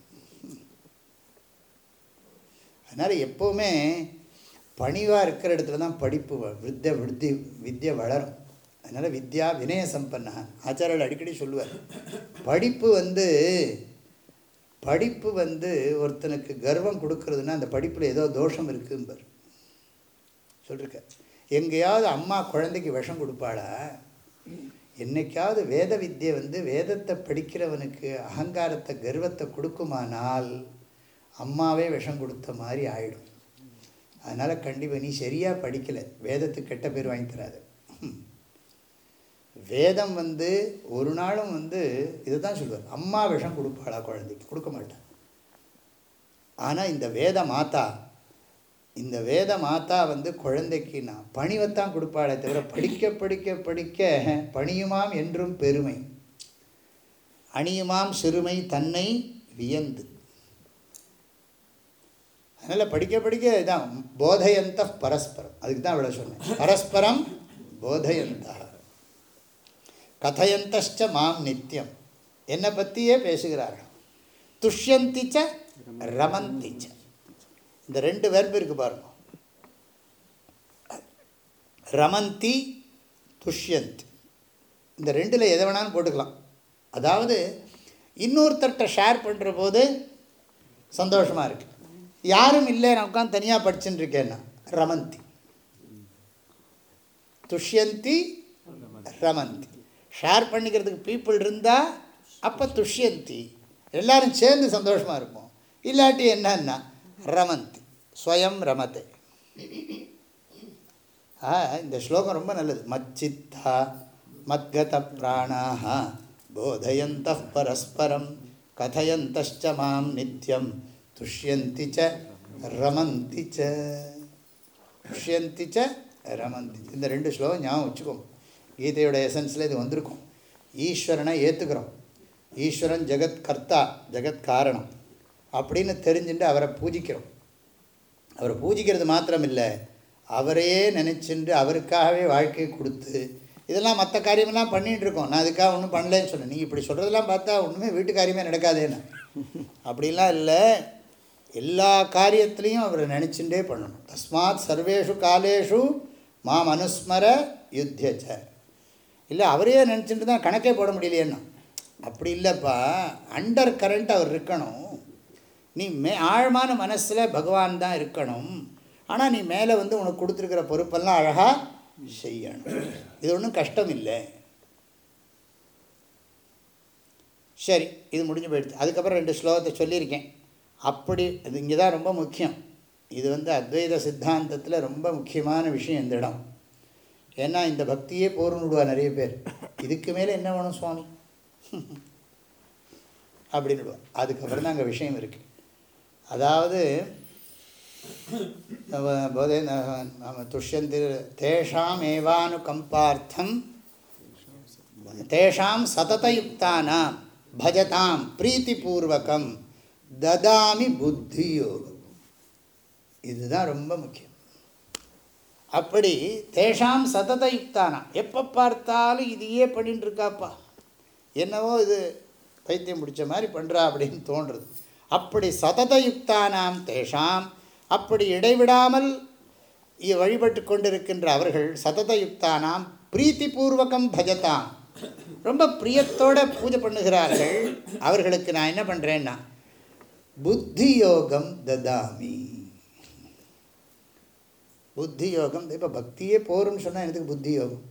[SPEAKER 1] அதனால் எப்போவுமே பணிவாக இருக்கிற இடத்துல தான் படிப்பு வ- வித்தை விருத்தி வித்யை வளரும் அதனால் வித்யா வினய சம்பன்னா ஆச்சாரியர்கள் அடிக்கடி சொல்லுவார் படிப்பு வந்து படிப்பு வந்து ஒருத்தனுக்கு கர்வம் கொடுக்கறதுன்னா அந்த படிப்பில் ஏதோ தோஷம் இருக்கும்பார் சொல்லிருக்க எங்கேயாவது அம்மா குழந்தைக்கு விஷம் கொடுப்பாளா என்னைக்காவது வேத வித்யை வந்து வேதத்தை படிக்கிறவனுக்கு அகங்காரத்தை கர்வத்தை கொடுக்குமானால் அம்மாவே விஷம் கொடுத்த மாதிரி ஆயிடும் அதனால் கண்டிப்பாக நீ சரியாக படிக்கலை வேதத்துக்கு கெட்ட பேர் வாங்கி தராது வேதம் வந்து ஒரு நாளும் வந்து இதை தான் சொல்லுவார் அம்மா விஷம் கொடுப்பாளா குழந்தைக்கு கொடுக்க மாட்டான் ஆனால் இந்த வேத மாதா இந்த வேத மாதா வந்து குழந்தைக்கு நான் பணிவைத்தான் கொடுப்பாளே தவிர படிக்க படிக்க படிக்க பணியுமாம் என்றும் பெருமை அணியுமாம் சிறுமை தன்னை வியந்து அதனால் படிக்க படிக்க இதான் போதயந்த பரஸ்பரம் அதுக்கு தான் இவ்வளோ சொன்னேன் பரஸ்பரம் போதயந்தா கதையந்தச்ச மாம் நித்தியம் என்னை பற்றியே பேசுகிறார்கள் துஷ்யந்திச்ச ரமந்திச்ச இந்த ரெண்டு வெர்பு இருக்கு பாருங்க ரமந்தி துஷ்யந்த் இந்த ரெண்டில் எதை வேணாலும் போட்டுக்கலாம் அதாவது இன்னொருத்தர்கிட்ட ஷேர் பண்ணுற போது சந்தோஷமாக இருக்கு யாரும் இல்லை நான் உட்காந்து தனியாக படிச்சுட்டு இருக்கேன்னா ரமந்தி துஷ்யந்தி ரமந்தி ஷேர் பண்ணிக்கிறதுக்கு பீப்புள் இருந்தால் அப்போ துஷ்யந்தி எல்லாரும் சேர்ந்து சந்தோஷமாக இருப்போம் இல்லாட்டி என்னன்னா ரமந்தி ஸ்வயம் ரமத்தை ஆ இந்த ஸ்லோகம் ரொம்ப நல்லது மச்சித்தா மத்கத பிராணாக போதயந்த பரஸ்பரம் கதையந்தச்ச மாம் நித்யம் துஷ்யந்தி ச ரமந்தி ச துஷ்யந்தி ச ரமந்தி இந்த ரெண்டு ஸ்லோகம் ஞாபகம் வச்சுக்கோங்க கீதையோட எசன்ஸில் இது வந்திருக்கும் ஈஸ்வரனை ஏற்றுக்கிறோம் ஈஸ்வரன் ஜெகத் கர்த்தா ஜெகத் காரணம் அப்படின்னு தெரிஞ்சுட்டு அவரை பூஜிக்கிறோம் அவரை பூஜிக்கிறது மாத்திரம் இல்லை அவரையே நினச்சிண்டு அவருக்காகவே வாழ்க்கையை கொடுத்து இதெல்லாம் மற்ற காரியமெல்லாம் பண்ணிகிட்டு இருக்கோம் நான் அதுக்காக ஒன்றும் பண்ணலன்னு சொன்னேன் நீங்கள் இப்படி சொல்கிறதெல்லாம் பார்த்தா ஒன்றுமே வீட்டு காரியமே நடக்காதேன்னு அப்படிலாம் இல்லை எல்லா காரியத்துலேயும் அவரை நினச்சிண்டே பண்ணணும் தஸ்மாத் சர்வேஷு காலேஷு மாம் அனுஸ்மர யுத்தியச்ச இல்லை அவரையே நினச்சிட்டு தான் கணக்கே போட முடியலையேன்னா அப்படி இல்லைப்பா அண்டர் கரண்ட் அவர் இருக்கணும் நீ மே ஆழமான மனசில் பகவான் தான் இருக்கணும் ஆனால் நீ மேலே வந்து உனக்கு கொடுத்துருக்கிற பொறுப்பெல்லாம் அழகாக செய்யணும் இது ஒன்றும் கஷ்டம் இல்லை சரி இது முடிஞ்சு போயிடுச்சு அதுக்கப்புறம் ரெண்டு ஸ்லோகத்தை சொல்லியிருக்கேன் அப்படி இது இங்கே தான் ரொம்ப முக்கியம் இது வந்து அத்வைத சித்தாந்தத்தில் ரொம்ப முக்கியமான விஷயம் இந்த இடம் ஏன்னா இந்த பக்தியே போர்னு விடுவா நிறைய பேர் இதுக்கு மேலே என்ன வேணும் சுவாமி அப்படின்னு அதுக்கப்புறம் தான் அங்கே விஷயம் இருக்குது அதாவது போதே துஷ்யந்தி தேஷாம் ஏவானுகம்பார்த்தம் தேஷாம் சததயுக்தானாம் பஜதாம் பிரீத்திபூர்வகம் ததாமி புத்தியோகம் இதுதான் ரொம்ப முக்கியம் அப்படி தேஷாம் சததயுக்தானாம் எப்போ பார்த்தாலும் இதையே பண்ணிட்டு இருக்காப்பா என்னவோ இது பைத்தியம் பிடிச்ச மாதிரி பண்ணுறா அப்படின்னு தோன்றுறது அப்படி சததயுக்தானாம் தேஷாம் அப்படி இடைவிடாமல் இ- வழிபட்டு கொண்டிருக்கின்ற அவர்கள் சததயுக்தானாம் பிரீத்திபூர்வகம் பஜதாம் ரொம்ப பிரியத்தோட பூஜை பண்ணுகிறார்கள் அவர்களுக்கு நான் என்ன பண்ணுறேன்னா புத்தி யோகம் ததாமி புத்தி யோகம் இப்போ பக்தியே போரும்னு சொன்னால் எனக்கு புத்தி யோகம்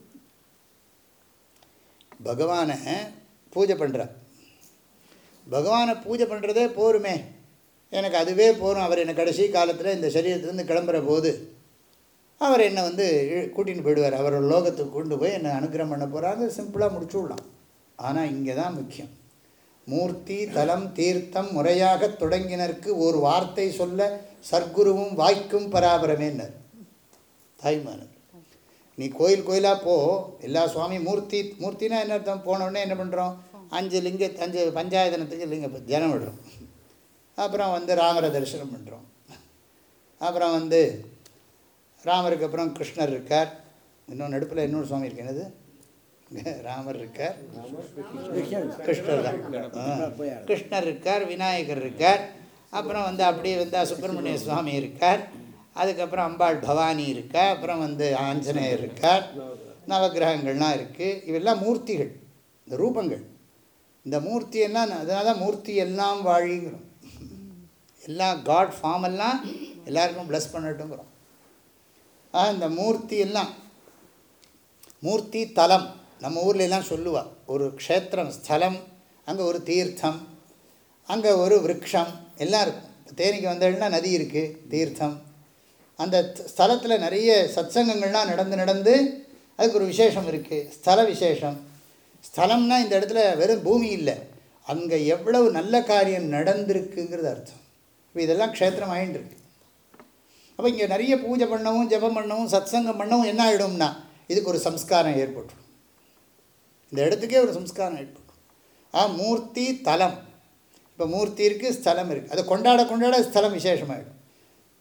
[SPEAKER 1] பகவானை பூஜை பண்ணுற பகவானை பூஜை பண்ணுறதே போருமே எனக்கு அதுவே போரும் அவர் என்னை கடைசி காலத்தில் இந்த சரீரத்துலேருந்து கிளம்புற போது அவர் என்னை வந்து இழு- கூட்டின்னு போயிடுவார் அவர் லோகத்துக்கு கொண்டு போய் என்னை அனுகிரகம் பண்ண போகிறாங்க சிம்பிளாக முடிச்சு விடலாம் ஆனால் இங்கே தான் முக்கியம் மூர்த்தி தலம் தீர்த்தம் முறையாக தொடங்கினருக்கு ஒரு வார்த்தை சொல்ல சர்க்குருவும் வாய்க்கும் பராபரமேன்னர் தாய்மானவர் நீ கோயில் கோயிலாக போ எல்லா சுவாமி மூர்த்தி மூர்த்தினா என்ன அர்த்தம் போன உடனே என்ன பண்ணுறோம் அஞ்சு லிங்க அஞ்சு பஞ்சாயத்தனத்துக்கு லிங்க ஜனம் விடுறோம் அப்புறம் வந்து ராமரை தரிசனம் பண்ணுறோம் அப்புறம் வந்து ராமருக்கு அப்புறம் கிருஷ்ணர் இருக்கார் இன்னும் நடுப்பில் இன்னொரு சுவாமி இருக்கு என்னது ராமர் இருக்கார் கிருஷ்ணர் தான் ஆ. கிருஷ்ணர் இருக்கார் விநாயகர் இருக்கார் அப்புறம் வந்து அப்படியே வந்து சுப்பிரமணிய சுவாமி இருக்கார் அதுக்கப்புறம் அம்பாள் பவானி இருக்கா அப்புறம் வந்து ஆஞ்சநேயர் இருக்கார் நவக்கிரகங்கள்லாம் இருக்குது இவெல்லாம் மூர்த்திகள் இந்த ரூபங்கள் இந்த மூர்த்தி எல்லாம் அதனால தான் மூர்த்தி எல்லாம் வாழிங்கிறோம் எல்லாம் காட் ஃபார்ம் எல்லாம் எல்லாருக்கும் ப்ளஸ் பண்ணட்டுங்கிறோம் ஆ இந்த மூர்த்தி எல்லாம் மூர்த்தி தலம் நம்ம ஊர்ல எல்லாம் சொல்லுவா ஒரு க்ஷேத்திரம் ஸ்தலம் அங்கே ஒரு தீர்த்தம் அங்கே ஒரு விருட்சம் எல்லாம் இருக்கும் இப்போ தேனிக்கு வந்தேன்னா நதி இருக்குது தீர்த்தம் அந்த ஸ்தலத்தில் நிறைய சத்சங்கங்கள்லாம் நடந்து நடந்து அதுக்கு ஒரு விசேஷம் இருக்குது ஸ்தல விசேஷம் ஸ்தலம்னா இந்த இடத்துல வெறும் பூமி இல்லை அங்கே எவ்வளவு நல்ல காரியம் நடந்திருக்குங்கிறது அர்த்தம் இப்போ இதெல்லாம் க்ஷேத்திரம் ஆயின்னு இருக்கு அப்போ இங்கே நிறைய பூஜை பண்ணவும் ஜெபம் பண்ணவும் சத்சங்கம் பண்ணவும் என்ன ஆகிடும்னா இதுக்கு ஒரு சம்ஸ்காரம் ஏற்பட்டுரும் இந்த இடத்துக்கே ஒரு சம்ஸ்காரம் ஏற்படும் ஆ மூர்த்தி தலம் இப்போ மூர்த்தி இருக்குது ஸ்தலம் இருக்குது அதை கொண்டாட கொண்டாட ஸ்தலம் விசேஷமாகிடும்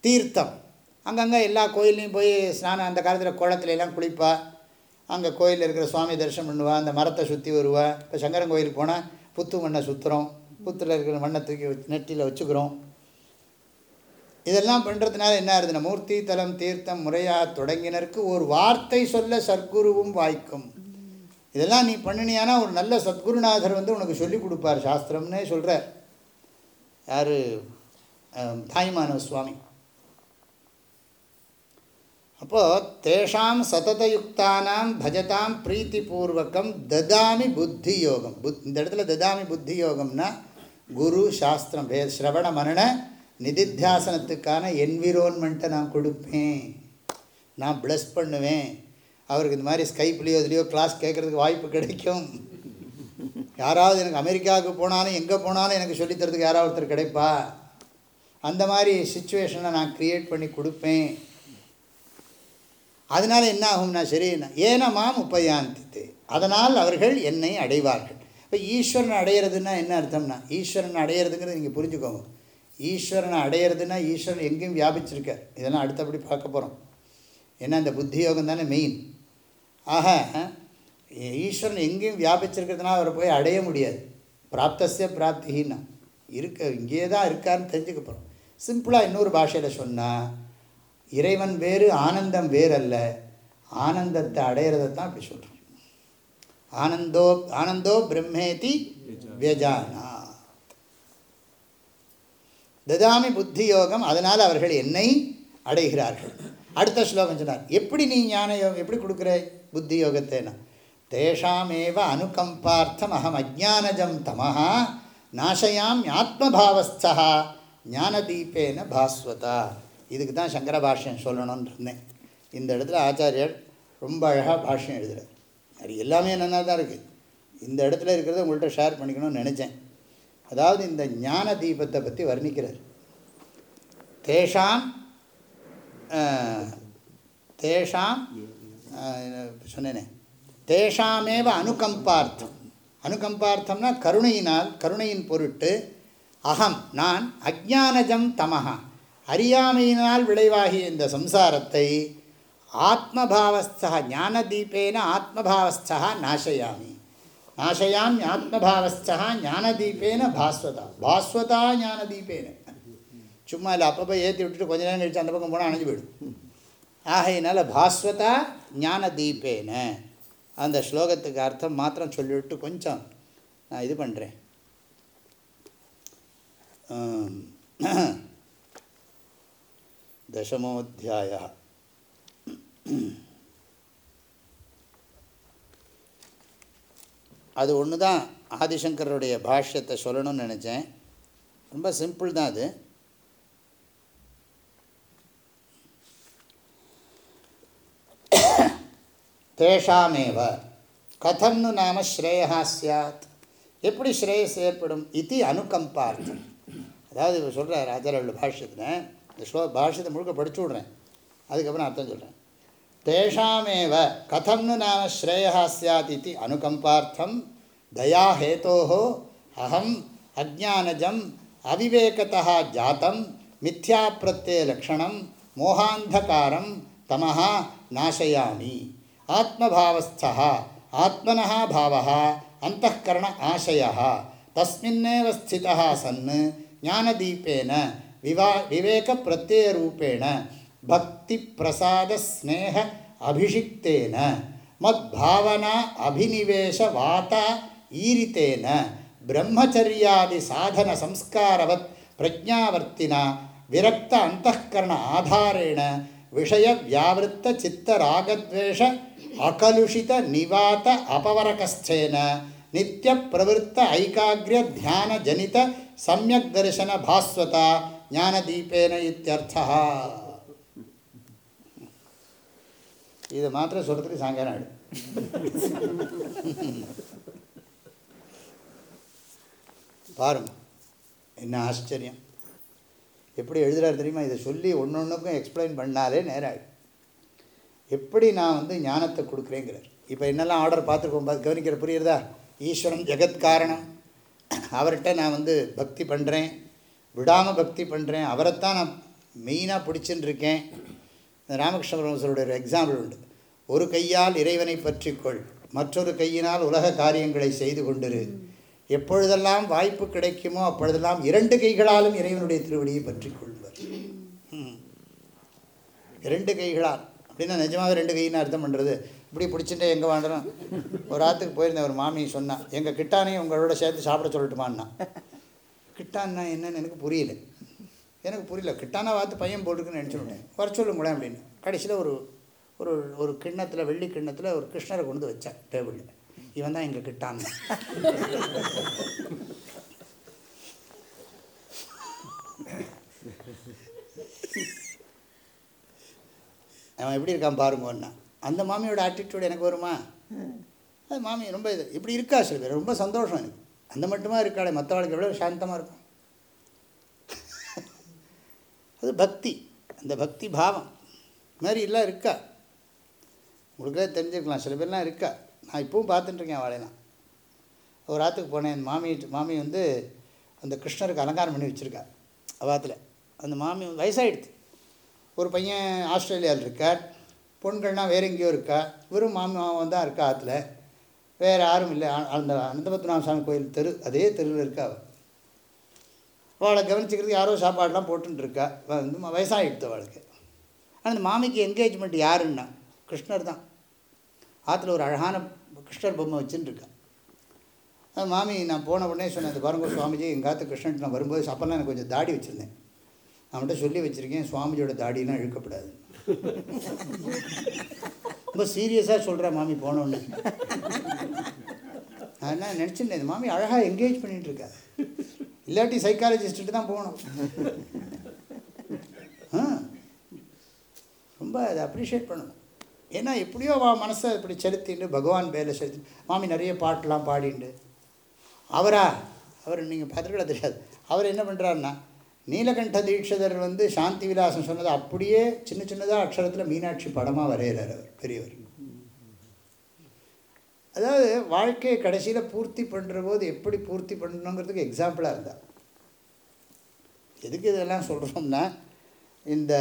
[SPEAKER 1] தீர்த்தம் அங்கங்கே எல்லா கோயில்லையும் போய் ஸ்நானம் அந்த காலத்தில் குளத்துல எல்லாம் குளிப்பா அங்கே கோயிலில் இருக்கிற சுவாமி தரிசனம் பண்ணுவா அந்த மரத்தை சுற்றி வருவா இப்போ சங்கரன் கோயிலுக்கு போனால் புத்து மண்ணை சுற்றுறோம் புத்தில் இருக்கிற மண்ணை தூக்கி வச்சு நெட்டியில் வச்சுக்கிறோம் இதெல்லாம் பண்ணுறதுனால என்ன ஆகுதுன்னா மூர்த்தி தலம் தீர்த்தம் முறையாக தொடங்கினருக்கு ஒரு வார்த்தை சொல்ல சத்குருவும் வாய்க்கும் இதெல்லாம் நீ பண்ணினியானா ஒரு நல்ல சத்குருநாதர் வந்து உனக்கு சொல்லி கொடுப்பார் சாஸ்திரம்னே சொல்கிறார் யார் தாய்மானவ சுவாமி அப்போது தேஷாம் சததயுக்தானாம் பஜதாம் பிரீத்திபூர்வகம் ததாமி புத்தி யோகம் புத் இந்த இடத்துல ததாமி புத்தி யோகம்னா குரு சாஸ்திரம் வே ஸ்ரவண மரண நிதித்தியாசனத்துக்கான என்விரோன்மெண்ட்டை நான் கொடுப்பேன் நான் ப்ளஸ் பண்ணுவேன் அவருக்கு இந்த மாதிரி ஸ்கைப்லேயோ இதுலேயோ கிளாஸ் கேட்குறதுக்கு வாய்ப்பு கிடைக்கும் யாராவது எனக்கு அமெரிக்காவுக்கு போனாலும் எங்கே போனாலும் எனக்கு சொல்லித்தரதுக்கு யாராவது ஒருத்தர் கிடைப்பா அந்த மாதிரி சுச்சுவேஷனை நான் க்ரியேட் பண்ணி கொடுப்பேன் அதனால் என்ன ஆகும்னா சரி ஏன மாம் உபயாந்தித்து அதனால் அவர்கள் என்னை அடைவார்கள் இப்போ ஈஸ்வரனை அடையிறதுன்னா என்ன அர்த்தம்னா ஈஸ்வரனை அடையிறதுங்கிறது நீங்கள் புரிஞ்சுக்கோங்க ஈஸ்வரனை அடையிறதுன்னா ஈஸ்வரன் எங்கேயும் வியாபிச்சிருக்கார் இதெல்லாம் அடுத்தபடி பார்க்க போகிறோம் ஏன்னா இந்த புத்தி யோகம் தானே மெயின் ஆக ஈஸ்வரன் எங்கேயும் வியாபிச்சிருக்கிறதுனால அவரை போய் அடைய முடியாது பிராப்தசிய பிராப்தின்னா இருக்க இங்கேயே தான் இருக்காருன்னு தெரிஞ்சுக்க போகிறோம் சிம்பிளாக இன்னொரு பாஷையில் சொன்னால் இறைவன் வேறு ஆனந்தம் வேறல்ல ஆனந்தத்தை அடையிறதை தான் அப்படி சொல்கிறோம் ஆனந்தோ ஆனந்தோ பிரம்மேதி வியஜானா ததாமி புத்தி யோகம் அதனால் அவர்கள் என்னை அடைகிறார்கள் அடுத்த ஸ்லோகம் சொன்னார் எப்படி நீ ஞான யோகம் எப்படி கொடுக்குற புத்தி யோகத்தைனா தேஷாமேவ அனுகம்பார்த்தம் அகம் அஜானஜம் தமஹா நாசயாம் ஆத்மபாவஸ்தா ஞானதீபேன பாஸ்வதா இதுக்கு தான் சங்கர பாஷ்யம் சொல்லணும்னு இருந்தேன் இந்த இடத்துல ஆச்சாரியர் ரொம்ப அழகாக பாஷ்யம் எழுதுகிறார் அது எல்லாமே நல்லா தான் இருக்குது இந்த இடத்துல இருக்கிறத உங்கள்கிட்ட ஷேர் பண்ணிக்கணும்னு நினச்சேன் அதாவது இந்த ஞான தீபத்தை பற்றி வர்ணிக்கிறார் தேஷாம் தேஷாம் சொன்னேனே தேஷாமேவ அனுகம்பார்த்தம் அனுகம்பார்த்தம்னா கருணையினால் கருணையின் பொருட்டு அகம் நான் அஜானஜம் தமஹா அறியாமையினால் விளைவாகிய இந்த சம்சாரத்தை ஆத்மபாவஸ்தா ஞானதீபேன ஆத்மபாவஸ்தா நாசயாமி நாசயாம் ஆத்மபாவஸ்தா ஞானதீபேன பாஸ்வதா பாஸ்வதா ஞானதீபேன சும்மா இல்லை அப்பப்போ ஏற்றி விட்டுட்டு கொஞ்ச நேரம் கழிச்சு அந்த பக்கம் போனால் அணைஞ்சு போயிடும் ஆகையினால பாஸ்வதா ஞானதீபேன அந்த ஸ்லோகத்துக்கு அர்த்தம் மாத்திரம் சொல்லிவிட்டு கொஞ்சம் நான் இது பண்ணுறேன் தசமோத்தியாய அது ஒன்று தான் ஆதிசங்கருடைய பாஷ்யத்தை சொல்லணும்னு நினச்சேன் ரொம்ப சிம்பிள் தான் அது தேஷாமேவ கதம்னு நாம ஸ்ரேயா சாத் எப்படி ஸ்ரேயஸ் ஏற்படும் இது அனுகம்பார்த்தம் அதாவது இவர் சொல்கிறார் ராஜாரோட பாஷ்யத்தில் இந்த ஸ்லோ பாஷ்யத்தை முழுக்க படிச்சு விட்றேன் அதுக்கப்புறம் அர்த்தம் சொல்கிறேன் தேஷாமேவ கதம்னு நாம ஸ்ரேயா சாத் இது அனுகம்பார்த்தம் தயா ஹேத்தோ அகம் அஜானஜம் அவிவேகத்தா ஜாத்தம் மித்யா பிரத்யே லக்ஷணம் மோகாந்தகாரம் தமஹா நாசயாமி ஆத்மபாவஸ்தா ஆத்மன பாவ அந்தகரண ஆசய தஸ்மின்னேவ ஸ்திதா சன் ஞானதீபேன விவா விவேக பிரத்யரூபேண பக்தி பிரசாத ஸ்னேக அபிஷிக்தேன மத்பாவனா அபினிவேஷ வாதா ஈரித்தேன பிரம்மச்சரியாதி சாதன சம்ஸ்காரவத் பிரஜாவர்த்தினா விரக்த அந்தகரண ஆதாரேண விஷய வியாவிருத்த சித்த ராகத்வேஷ அகலுஷித நிவாத அபவரகஸ்தேன நித்திய பிரவருத்த ஐகாகிர தியான ஜனித சமயக் தரிசன பாஸ்வதா ஞானதீபேன இத்தியர்த்தா இது மாத்திரம் சொல்கிறதுக்கு சாயங்காலம் ஆடு பாருங்க என்ன ஆச்சரியம் எப்படி எழுதுறாரு தெரியுமா இதை சொல்லி ஒன்று ஒன்றுக்கும் எக்ஸ்பிளைன் பண்ணாலே நேரம் ஆகிடும் எப்படி நான் வந்து ஞானத்தை கொடுக்குறேங்கிறார் இப்போ என்னெல்லாம் ஆர்டர் பார்த்துருக்கோம் பார்த்து கவனிக்கிற புரியுறதா ஈஸ்வரன் ஜெகத் காரணம் அவர்கிட்ட நான் வந்து பக்தி பண்ணுறேன் விடாமல் பக்தி பண்ணுறேன் அவரைத்தான் நான் மெயினாக பிடிச்சுன்னு இருக்கேன் இந்த ராமகிருஷ்ண பரமசருடைய ஒரு எக்ஸாம்பிள் உண்டு ஒரு கையால் இறைவனை பற்றிக்கொள் மற்றொரு கையினால் உலக காரியங்களை செய்து கொண்டிரு எப்பொழுதெல்லாம் வாய்ப்பு கிடைக்குமோ அப்பொழுதெல்லாம் இரண்டு கைகளாலும் இறைவனுடைய திருவடியை பற்றிக் கொள்வர் ம். இரண்டு கைகளால் அப்படின்னா நிஜமாக ரெண்டு கையின்னு அர்த்தம் பண்ணுறது இப்படி பிடிச்சிட்டு எங்கே வாண்டுறோம் ஒரு ஆற்றுக்கு போயிருந்தேன் ஒரு மாமி சொன்னா எங்கள் கிட்டானையும் உங்களோட சேர்த்து சாப்பிட சொல்லட்டுமான்னா கிட்டான்னா என்னன்னு எனக்கு புரியல எனக்கு புரியல கிட்டானா பார்த்து பையன் போட்டுருக்குன்னு நினச்சிவிட்டேன் வர சொல்லுங்களேன் அப்படின்னு கடைசியில் ஒரு ஒரு ஒரு கிண்ணத்தில் வெள்ளி கிண்ணத்தில் ஒரு கிருஷ்ணரை கொண்டு வந்து வச்சேன் டேபிளில் இவன் தான் எங்கள் கிட்டான் அவன் எப்படி இருக்கான் பாருங்கன்னா அந்த மாமியோட ஆட்டிடியூட் எனக்கு வருமா அது மாமி ரொம்ப இது இப்படி இருக்கா சில பேர் ரொம்ப சந்தோஷம் எனக்கு அந்த மட்டுமா இருக்காளே மற்றவளுக்கு எவ்வளோ சாந்தமாக இருக்கும் அது பக்தி அந்த பக்தி பாவம் இது மாதிரி எல்லாம் இருக்கா உங்களுக்கே தெரிஞ்சுக்கலாம் சில பேர்லாம் இருக்கா நான் இப்பவும் பார்த்துட்டுருக்கேன் அவளையெல்லாம் ஒரு ஆற்றுக்கு போனேன் என் மாமி மாமி வந்து அந்த கிருஷ்ணருக்கு அலங்காரம் பண்ணி வச்சுருக்கா அவாத்தில் அந்த மாமி வயசாகிடுது ஒரு பையன் ஆஸ்திரேலியாவில் இருக்கார் பொண்கள்லாம் வேற எங்கேயோ இருக்கா வெறும் மாமாவன் தான் இருக்கா ஆற்றுல வேறு யாரும் இல்லை ஆ- அந்த அனந்தபத்மநாப சாமி கோயில் தெரு அதே தெருவில் இருக்கா அவள் அவளை கவனிச்சுக்கிறதுக்கு யாரோ சாப்பாடெலாம் போட்டுன்னு இருக்கா அவ வந்து ம- வயசாகிடுது அவளுக்கு ஆனால் அந்த மாமிக்கு என்கேஜ்மெண்ட் யாருன்னா கிருஷ்ணர் தான் ஆற்றுல ஒரு அழகான கிருஷ்ணர் பொம்மை வச்சுன்னு இருக்கா அது மாமி நான் போன உடனே சொன்னேன் அது பாருங்க சுவாமிஜி எங்கள் ஆற்று கிருஷ்ணன் நான் வரும்போது அப்போல்லாம் எனக்கு கொஞ்சம் தாடி வச்சுருந்தேன் அவன்கிட்ட சொல்லி வச்சுருக்கேன் சுவாமிஜியோட தாடியெல்லாம் இழுக்கப்படாது ரொம்ப சீரியஸாக சொல்கிறேன் மாமி போன உடனே நான் என்ன நினச்சிருந்தேன் மாமி அழகாக என்கேஜ் பண்ணிட்டு இருக்கா இல்லாட்டி சைக்காலஜிஸ்ட்டு தான் போகணும் ஆ ரொம்ப அதை அப்ரிஷியேட் பண்ணணும் ஏன்னா எப்படியோ அவள் மனசை இப்படி செலுத்திட்டு பகவான் பேரில் செலுத்தி மாமி நிறைய பாட்டெலாம் பாடிண்டு அவரா அவர் நீங்கள் பார்த்துருக்கல தெரியாது அவர் என்ன பண்ணுறாருன்னா நீலகண்ட தீட்சிதர் வந்து சாந்தி விலாசம் சொன்னதை அப்படியே சின்ன சின்னதாக அக்ஷரத்தில் மீனாட்சி படமாக வரைகிறார் அவர் பெரியவர் அதாவது வாழ்க்கையை கடைசியில் பூர்த்தி பண்ணுற போது எப்படி பூர்த்தி பண்ணணுங்கிறதுக்கு எக்ஸாம்பிளாக இருந்தா எதுக்கு இதெல்லாம் சொல்கிறோம்னா இந்த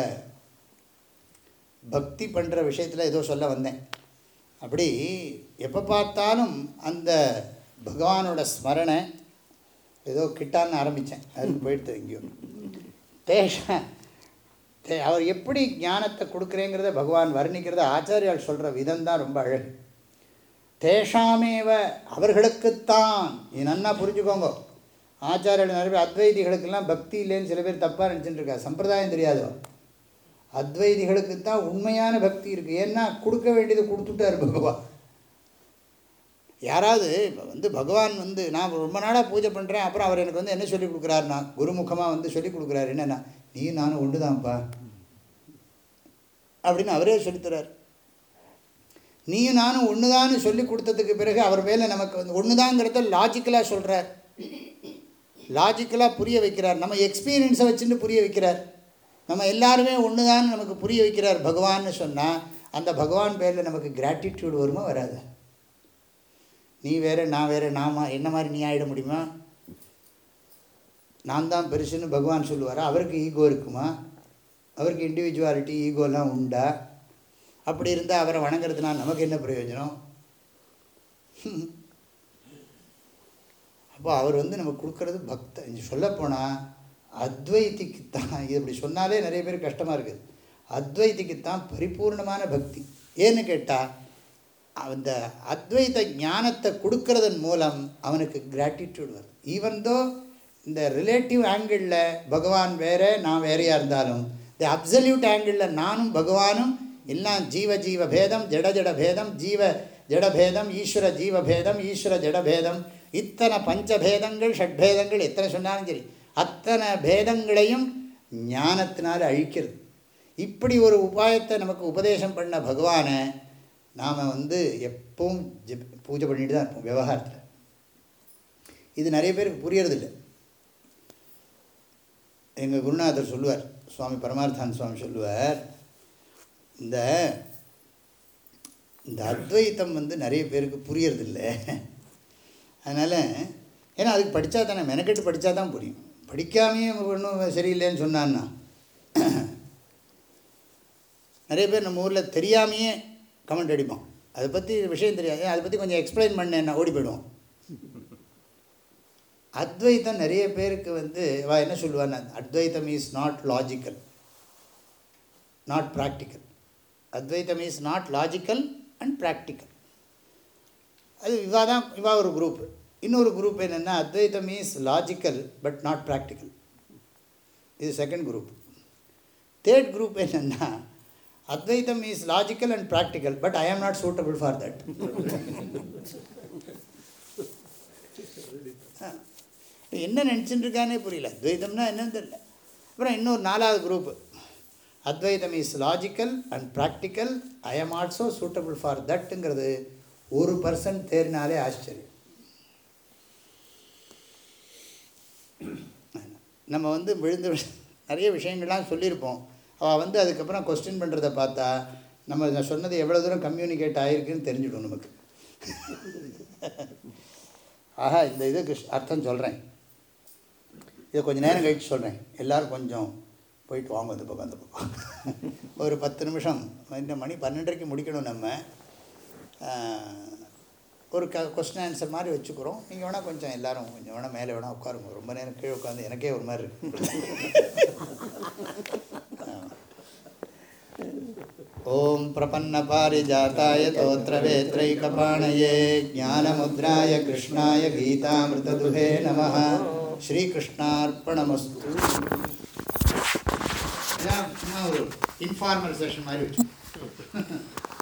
[SPEAKER 1] பக்தி பண்ணுற விஷயத்தில் ஏதோ சொல்ல வந்தேன் அப்படி எப்போ பார்த்தாலும் அந்த பகவானோட ஸ்மரணை ஏதோ கிட்டான்னு ஆரம்பித்தேன் அதுக்கு போயிடுது எங்கேயோ தேஷ தே அவர் எப்படி ஞானத்தை கொடுக்குறேங்கிறத பகவான் வர்ணிக்கிறத ஆச்சாரியால் சொல்கிற விதம் தான் ரொம்ப அழகு தேஷாமேவ அவர்களுக்குத்தான் இது நன்னா புரிஞ்சுக்கோங்க ஆச்சாரியர்கள் நிறைய பேர் அத்வைதிகளுக்கெல்லாம் பக்தி இல்லைன்னு சில பேர் தப்பாக நினச்சிட்டு இருக்கா சம்பிரதாயம் தெரியாதோ அத்வைதிகளுக்கு தான் உண்மையான பக்தி இருக்குது ஏன்னா கொடுக்க வேண்டியது கொடுத்துட்டார் பகவான் யாராவது இப்போ வந்து பகவான் வந்து நான் ரொம்ப நாளாக பூஜை பண்ணுறேன் அப்புறம் அவர் எனக்கு வந்து என்ன சொல்லி கொடுக்குறாருன்னா குருமுகமாக வந்து சொல்லி கொடுக்குறாரு என்னென்னா நீ நானும் ஒன்று தான்ப்பா அப்படின்னு அவரே சொல்லித்தரார் நீயும் நானும் ஒன்று சொல்லி கொடுத்ததுக்கு பிறகு அவர் மேலே நமக்கு வந்து ஒன்று தாங்கிறத லாஜிக்கலாக சொல்கிறார் லாஜிக்கலாக புரிய வைக்கிறார் நம்ம எக்ஸ்பீரியன்ஸை வச்சுட்டு புரிய வைக்கிறார் நம்ம எல்லாருமே ஒன்று தான் நமக்கு புரிய வைக்கிறார் பகவான்னு சொன்னால் அந்த பகவான் பேரில் நமக்கு கிராட்டிடியூட் வருமா வராது நீ வேறு நான் வேறு நாம என்ன மாதிரி நீ ஆகிட முடியுமா நான் தான் பெருசுன்னு பகவான் சொல்லுவாரா அவருக்கு ஈகோ இருக்குமா அவருக்கு இண்டிவிஜுவாலிட்டி ஈகோலாம் உண்டா அப்படி இருந்தால் அவரை வணங்குறதுனால நமக்கு என்ன பிரயோஜனம் அப்போ அவர் வந்து நமக்கு கொடுக்கறது பக்த இங்கே சொல்லப்போனால் அத்வைத்திக்குத்தான் இது இப்படி சொன்னாலே நிறைய பேர் கஷ்டமாக இருக்குது அத்வைத்திக்குத்தான் பரிபூர்ணமான பக்தி ஏன்னு கேட்டால் அந்த அத்வைத ஞானத்தை கொடுக்கறதன் மூலம் அவனுக்கு கிராட்டிடியூட் வருது ஈவன் தோ இந்த ரிலேட்டிவ் ஆங்கிளில் பகவான் வேற நான் வேறையாக இருந்தாலும் இந்த அப்சல்யூட் ஆங்கிளில் நானும் பகவானும் எல்லாம் ஜீவ ஜீவ பேதம் ஜட ஜட பேதம் ஜீவ ஜட பேதம் ஈஸ்வர ஜீவ பேதம் ஈஸ்வர ஜட பேதம் இத்தனை பஞ்சபேதங்கள் ஷட்பேதங்கள் எத்தனை சொன்னாலும் சரி அத்தனை பேதங்களையும் ஞானத்தினால் அழிக்கிறது இப்படி ஒரு உபாயத்தை நமக்கு உபதேசம் பண்ண பகவானை நாம் வந்து எப்பவும் ஜெப் பூஜை பண்ணிட்டு தான் இருப்போம் விவகாரத்தில் இது நிறைய பேருக்கு புரியறதில்ல எங்கள் குருநாதர் சொல்லுவார் சுவாமி பரமார்த்தான் சுவாமி சொல்லுவார் இந்த இந்த அத்வைத்தம் வந்து நிறைய பேருக்கு புரியறதில்ல அதனால் ஏன்னா அதுக்கு படித்தா தானே மெனக்கெட்டு படித்தா தான் புரியும் படிக்காமையே ஒன்றும் சரியில்லைன்னு சொன்னான்னா நிறைய பேர் நம்ம ஊரில் தெரியாமையே கமெண்ட் அடிப்போம் அதை பற்றி விஷயம் தெரியாது அதை பற்றி கொஞ்சம் எக்ஸ்பிளைன் பண்ணேன் ஓடி போயிடுவோம் அத்வைத்தம் நிறைய பேருக்கு வந்து வா என்ன சொல்லுவான்னு அத்வைத்தம் is not logical not practical அத்வைத்தம் is not logical and practical அது இவா தான் இவா ஒரு குரூப் இன்னொரு குரூப் என்னென்னா அத்வைத்தம் is logical but not practical இது செகண்ட் குரூப் தேர்ட் குரூப் என்னென்னா அத்வைத்தம் is logical and practical but I am not suitable for that என்ன நினச்சிட்டு இருக்கானே புரியல அத்வைதம்னா என்னன்னு தெரியல அப்புறம் இன்னொரு நாலாவது குரூப் அத்வைதம் is logical and practical I am also suitable for தட்டுங்கிறது ஒரு பர்சன்ட் தேர்னாலே ஆச்சரியம் நம்ம வந்து விழுந்து விழு- நிறைய விஷயங்கள்லாம் சொல்லியிருப்போம் அவள் வந்து அதுக்கப்புறம் கொஸ்டின் பண்ணுறத பார்த்தா நம்ம நான் சொன்னது எவ்வளோ தூரம் கம்யூனிகேட் ஆகிருக்குன்னு தெரிஞ்சிடும் நமக்கு ஆஹா இந்த இதுக்கு அர்த்தம் சொல்கிறேன் இதை கொஞ்சம் நேரம் கழித்து சொல்கிறேன் எல்லோரும் கொஞ்சம் போயிட்டு வாங்க இந்த பக்கம் அந்த பக்கம் ஒரு பத்து நிமிஷம் இந்த மணி பன்னெண்டரைக்கு முடிக்கணும் நம்ம ஆஹ், ஒரு க கொஸ்டின் ஆன்சர் மாதிரி வச்சுக்கிறோம் நீங்கள் வேணால் கொஞ்சம் எல்லாரும் கொஞ்சம் வேணால் மேலே வேணால் உட்காருங்க ரொம்ப நேரம் கீழே உட்காந்து எனக்கே ஒரு மாதிரி இருக்கு ॐ प्रपन्नपारिजाताय तोत्रवेत्रैकपाणये ज्ञानमुद्राय कृष्णाय गीतामृतदुहे नमः ஸ்ரீகிருஷ்ணார்ப்பணமஸ்து இதான் சும்மா ஒரு இன்ஃபார்மல் செஷன் மாதிரி வச்சு